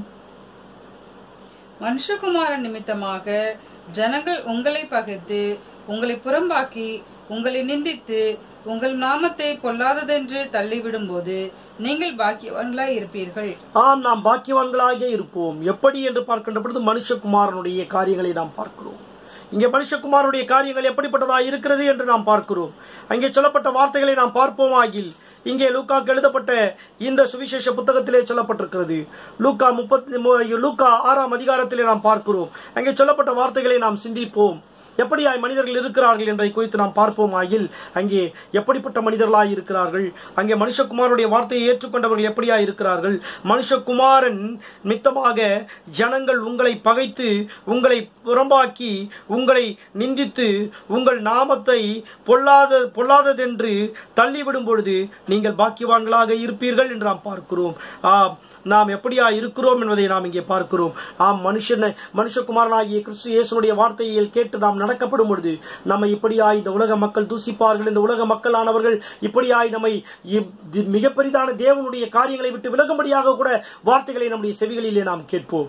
மனுஷகுமாரன் நிமித்தமாக ஜனங்கள் உங்களை பகைத்து உங்களை புறம்பாக்கி உங்களை நிந்தித்து உங்கள் நாமத்தை பொல்லாததென்று தள்ளிவிடும்போது நீங்கள் பாக்கியவான்களாய் இருப்பீர்கள் ஆம் நாம் பாக்கியவான்களாக இருப்போம் எப்படி என்று பார்க்கின்ற பொழுது மனுஷகுமாரனுடைய காரியங்களை நாம் பார்க்கிறோம் இங்கே மனுஷகுமாரனுடைய காரியங்கள் எப்படிப்பட்டதா இருக்கிறது என்று நாம் பார்க்கிறோம் அங்கே சொல்லப்பட்ட வார்த்தைகளை நாம் பார்ப்போம் ஆகில் இங்கே லூக்காக்கு எழுதப்பட்ட இந்த சுவிசேஷ புத்தகத்திலே சொல்லப்பட்டிருக்கிறது லூக்கா முப்பத்தி மு- லூக்கா ஆறாம் அதிகாரத்திலே நாம் பார்க்கிறோம் அங்கே சொல்லப்பட்ட வார்த்தைகளை நாம் சிந்திப்போம் எப்படியாய் மனிதர்கள் இருக்கிறார்கள் என்பதை குறித்து நாம் பார்ப்போம் ஆகில் அங்கே எப்படிப்பட்ட மனிதர்களாய் இருக்கிறார்கள் அங்கே மனுஷகுமாரனுடைய வார்த்தையை ஏற்றுக்கொண்டவர்கள் எப்படியாய் இருக்கிறார்கள் மனுஷகுமாரன் மித்தமாக ஜனங்கள் உங்களை பகைத்து உங்களை புறம்பாக்கி உங்களை நிந்தித்து உங்கள் நாமத்தை பொல்லாத பொல்லாததென்று தள்ளிவிடும் பொழுது நீங்கள் பாக்கியவான்களாக இருப்பீர்கள் என்று நாம் பார்க்கிறோம் ஆம் நாம் எப்படியா இருக்கிறோம் என்பதை நாம் இங்கே பார்க்கிறோம் ஆம் மனுஷன் மனுஷகுமாரனாகிய கிறிஸ்து இயேசுடைய வார்த்தையை கேட்டு நாம் நடக்கப்படும் பொழுது நம்மை இப்படியாய் இந்த உலக மக்கள் தூசிப்பார்கள் இந்த உலக மக்களானவர்கள் இப்படியாய் நம்மை இ- தி- மிக பெரிதான தேவனுடைய காரியங்களை விட்டு விலகும்படியாக கூட வார்த்தைகளை நம்முடைய செவிகளிலே நாம் கேட்போம்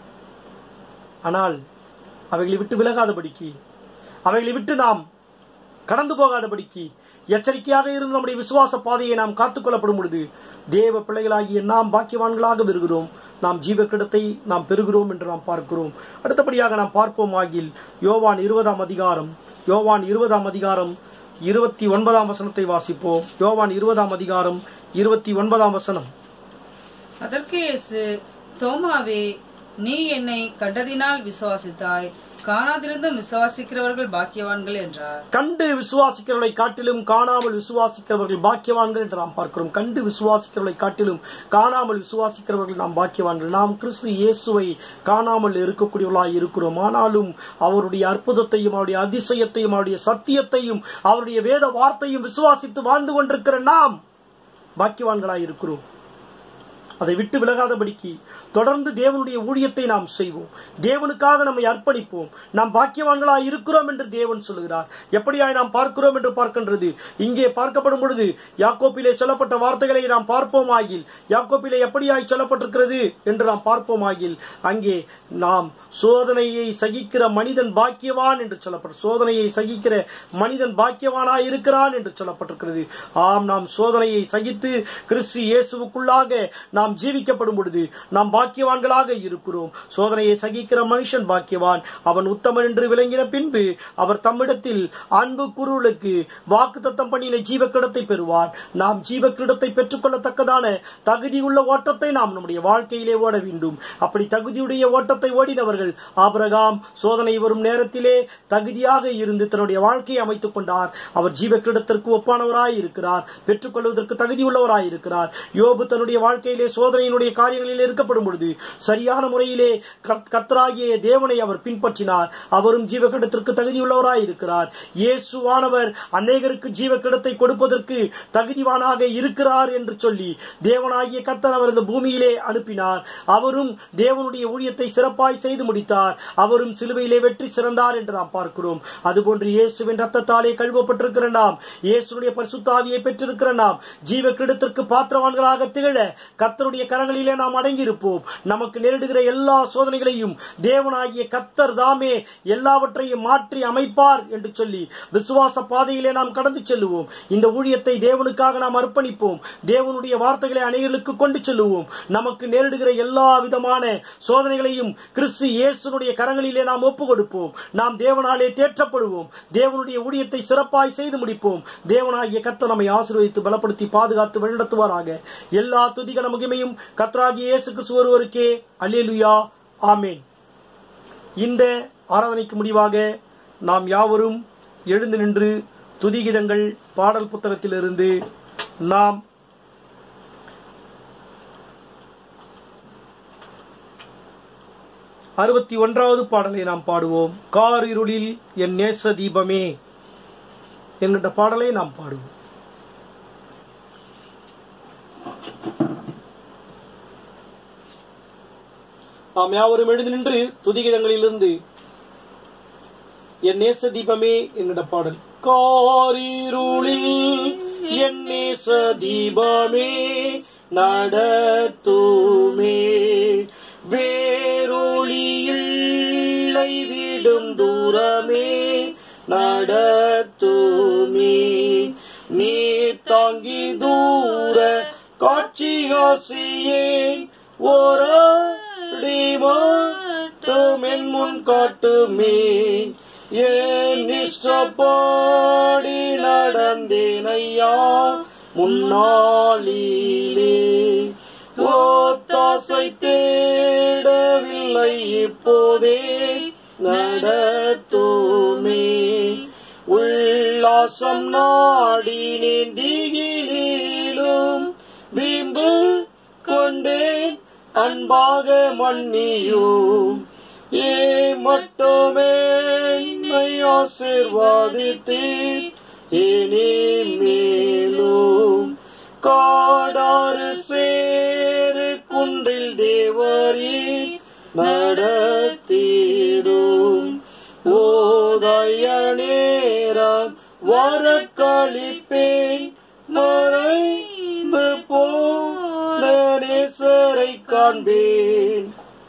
ஆனால் அவைகளை விட்டு விலகாதபடிக்கு அவைகளை விட்டு நாம் கடந்து போகாதபடிக்கு எச்சரிக்கையாக இருந்து நம்முடைய விசுவாச பாதையை நாம் காத்துக்கொள்ளப்படும் பொழுது தேவ பிள்ளைகளாகிய நாம் பாக்கியவான்களாக வருகிறோம் நாம் ஜீவக்கிடத்தை நாம் பெறுகிறோம் என்று நாம் பார்க்கிறோம் அடுத்தபடியாக நாம் பார்ப்போம் ஆகில் யோவான் இருபதாம் அதிகாரம் யோவான் இருபதாம் அதிகாரம் இருபத்தி ஒன்பதாம் வசனத்தை வாசிப்போம் யோவான் இருபதாம் அதிகாரம் இருபத்தி ஒன்பதாம் வசனம் அதற்கு இயேசு தோமாவே நீ என்னை கண்டதினால் விசுவாசித்தாய் காணாதிருந்தும் விசுவாசிக்கிறவர்கள் பாக்கியவான்கள் என்றார் கண்டு விசுவாசிக்கிறவர்களை காட்டிலும் காணாமல் விசுவாசிக்கிறவர்கள் பாக்கியவான்கள் என்று நாம் பார்க்கிறோம் கண்டு விசுவாசிக்கிறவர்களை காட்டிலும் காணாமல் விசுவாசிக்கிறவர்கள் நாம் பாக்கியவான்கள் நாம் கிறிஸ்து இயேசுவை காணாமல் இருக்கக்கூடியவர்களாய் இருக்கிறோம் ஆனாலும் அவருடைய அற்புதத்தையும் அவருடைய அதிசயத்தையும் அவருடைய சத்தியத்தையும் அவருடைய வேத வார்த்தையும் விசுவாசித்து வாழ்ந்து கொண்டிருக்கிற நாம் பாக்கியவான்களாய் இருக்கிறோம் அதை விட்டு விலகாதபடிக்கு தொடர்ந்து தேவனுடைய ஊழியத்தை நாம் செய்வோம் தேவனுக்காக நம்மை அர்ப்பணிப்போம் நாம் பாக்கியவான்களாய் இருக்கிறோம் என்று தேவன் சொல்லுகிறார் எப்படியாய் நாம் பார்க்கிறோம் என்று பார்க்கின்றது இங்கே பார்க்கப்படும் பொழுது யாக்கோப்பிலே சொல்லப்பட்ட வார்த்தைகளை நாம் பார்ப்போம் ஆகில் யாக்கோப்பிலே எப்படியாய் சொல்லப்பட்டிருக்கிறது என்று நாம் பார்ப்போம் ஆகில் அங்கே நாம் சோதனையை சகிக்கிற மனிதன் பாக்கியவான் என்று சொல்லப்பட்ட சோதனையை சகிக்கிற மனிதன் பாக்கியவானாய் இருக்கிறான் என்று சொல்லப்பட்டிருக்கிறது ஆம் நாம் சோதனையை சகித்து கிறிஸ்து இயேசுவுக்குள்ளாக நாம் ஜீவிக்கப்படும் பொழுது நாம் பாக்கியவான்களாக இருக்கிறோம் சோதனையை சகிக்கிற மனுஷன் பாக்கியவான் அவன் உத்தமன் என்று விளங்கின பின்பு அவர் தம்மிடத்தில் அன்பு குருளுக்கு வாக்கு தத்தம் பண்ணின ஜீவக்கிடத்தை பெறுவார் நாம் ஜீவக்கிடத்தை பெற்றுக்கொள்ளத்தக்கதான தகுதியுள்ள ஓட்டத்தை நாம் நம்முடைய வாழ்க்கையிலே ஓட வேண்டும் அப்படி தகுதியுடைய ஓட்டத்தை ஓடினவர்கள் ஆபிரகாம் சோதனை வரும் நேரத்திலே தகுதியாக இருந்து தன்னுடைய வாழ்க்கையை அமைத்துக் கொண்டார் அவர் ஜீவக்கிடத்திற்கு ஒப்பானவராய் இருக்கிறார் பெற்றுக்கொள்வதற்கு தகுதியுள்ளவராய் இருக்கிறார் யோபு தன்னுடைய வாழ்க்கையிலே சோதனையினுடைய காரியங்களில் இருக்கப்படும் பொழுது சரியான முறையிலே கர்த்- கர்த்தராகிய தேவனை அவர் பின்பற்றினார் அவரும் ஜீவக்கிடத்திற்கு தகுதியுள்ளவராய் இருக்கிறார் இயேசுவானவர் அநேகருக்கு ஜீவக்கிடத்தை கொடுப்பதற்கு தகுதிவானாக இருக்கிறார் என்று சொல்லி தேவனாகிய கர்த்தர் அவர் இந்த பூமியிலே அனுப்பினார் அவரும் தேவனுடைய ஊழியத்தை சிறப்பாய் செய்து முடித்தார் அவரும் சிலுவையிலே வெற்றி சிறந்தார் என்று நாம் பார்க்கிறோம் அதுபோன்று இயேசுவின் ரத்தத்தாலே கழுவப்பட்டிருக்கிற நாம் இயேசுடைய பரிசுத்தாவியை பெற்றிருக்கிற நாம் ஜீவ கிடத்திற்கு பாத்திரவான்களாக திகழ கர்த்தருடைய கரங்களிலே நாம் அடங்கியிருப்போம் நமக்கு நேரிடுகிற எல்லா சோதனைகளையும் தேவனாகிய கர்த்தர் தாமே எல்லாவற்றையும் மாற்றி அமைப்பார் என்று சொல்லி விசுவாச பாதையிலே நாம் கடந்து செல்லுவோம் இந்த ஊழியத்தை தேவனுக்காக நாம் அர்ப்பணிப்போம் தேவனுடைய வார்த்தைகளை அநேகர்களுக்கு கொண்டு செல்லுவோம் நமக்கு நேரிடுகிற எல்லா விதமான சோதனைகளையும் கிறிஸ்து இயேசுனுடைய கரங்களிலே நாம் ஒப்பு கொடுப்போம் நாம் தேவனாலே தேற்றப்படுவோம் தேவனுடைய ஊழியத்தை சிறப்பாய் செய்து முடிப்போம் தேவனாகிய கர்த்தர் நம்மை ஆசீர்வதித்து பலப்படுத்தி பாதுகாத்து வழிநடத்துவாராக எல்லா துதிகன மகிமையும் கர்த்தராகிய இயேசு கிறிஸ்து ஒருவருக்கே அல்லேலுயா ஆமேன் இந்த ஆராதனைக்கு முடிவாக நாம் யாவரும் எழுந்து நின்று துதிகிதங்கள் பாடல் புத்தகத்திலிருந்து நாம் அறுபத்தி ஒன்றாவது பாடலை நாம் பாடுவோம் காரிருளில் என் நேச தீபமே என்கின்ற பாடலை நாம் பாடுவோம் நாம் யாவரும் எழுந்து நின்று துதிகிதங்களிலிருந்து என் நேச தீபமே என்கிற பாடல் காரிருளில் என் நேச தீபமே நடத்துமே வேரொளியில்லை விடும் தூரமே நடத்துமே நீர் தாங்கி தூர காட்சியாசியேன் ஓரடி மட்டும் என் முன் காட்டுமே ஏன் இஷ்டப்பாடி நடந்தேனையா முன்னாளிலே ஓத்தாசை தேடவில்லை இப்போதே நடத்துமே உல்லாசம் நாடி நீந்திகிலும் பிம்பு கொண்டேன் அன்பாக மன்னியும் ஏ மட்டுமே என்னை ஆசிர்வாதித்தீர் இனி மேலும் காடாறு சேரு குன்றில் தேவரீ நடத்திடும் ஓதய நேரம் வர கழிப்பேன் மறைந்து போன நேசரை காண்பேன்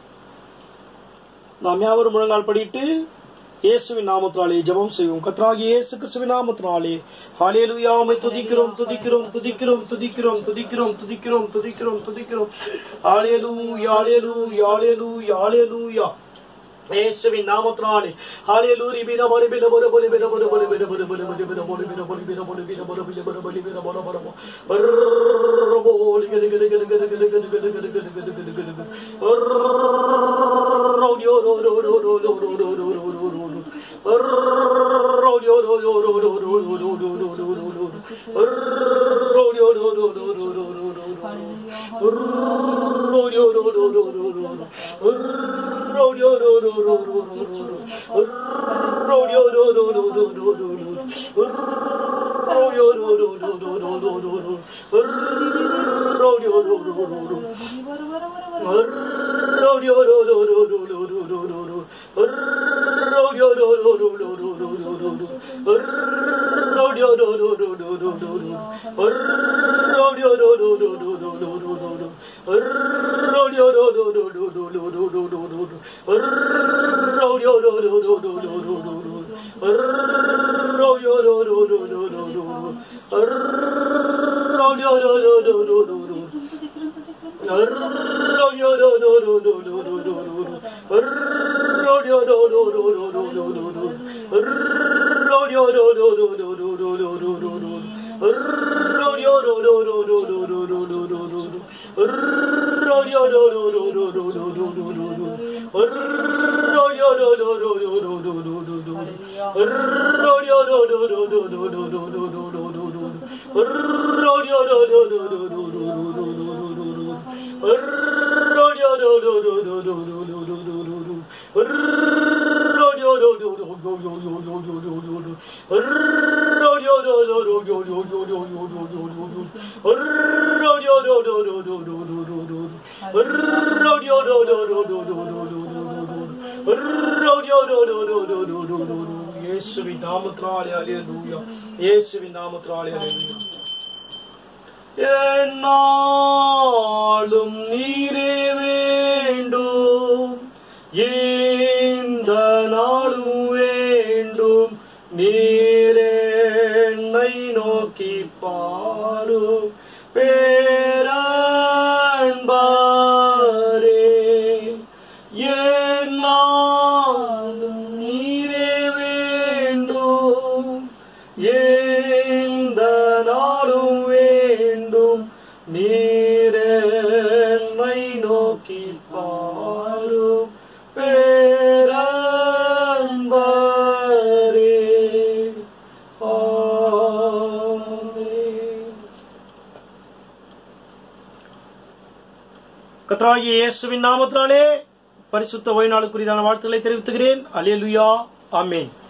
நாம் யாவரும் முழங்கால் படிட்டு இயேசுவின் நாமத்தினாலே ஜெபம் செய்வோம் கத்ராகி இயேசு கிறிஸ்துவின் நாமத்தினாலே ஹalleluya உம்மை துதிக்கிறோம் துதிக்கிறோம் துதிக்கிறோம் துதிக்கிறோம் துதிக்கிறோம் துதிக்கிறோம் துதிக்கிறோம் துதிக்கிறோம் ஹalleluya ஹalleluya ஹalleluya ஹalleluya இயேசுவின் நாமத்தினாலே ஹalleluya பிர பரி பிர பரி பரி பிர பரி பரி பிர பரி பரி பரி பிர பரி பிர பரி பிர பரி பிர பரி பிர பரி பரி பிர பரி பரி போலி கரு கரு கரு கரு கரு கரு கரு கரு கரு கரு கரு கரு கரு இயேசுவின் நாமத்தினாலே அல்லேலூயா இயேசுவின் நாமத்தினாலே அல்லேலூயா என்னாலும் நீரே வேண்டும் இந்த நாளும் வேண்டும் நீரேன்னை நோக்கி பாரும் பேரன்பாரே என்னாலும் நீரே வேண்டும் எந்த நாளும் வேண்டும் நீரன்னை நோக்கி பாரும் பேரன்பரே ஆமென். கர்த்தராகிய இயேசுவின் நாமத்தினாலே பரிசுத்த ஓய்நாளுக்குரியதான வாழ்த்துக்களை தெரிவித்துகிறேன் அலேலுயா ஆமென்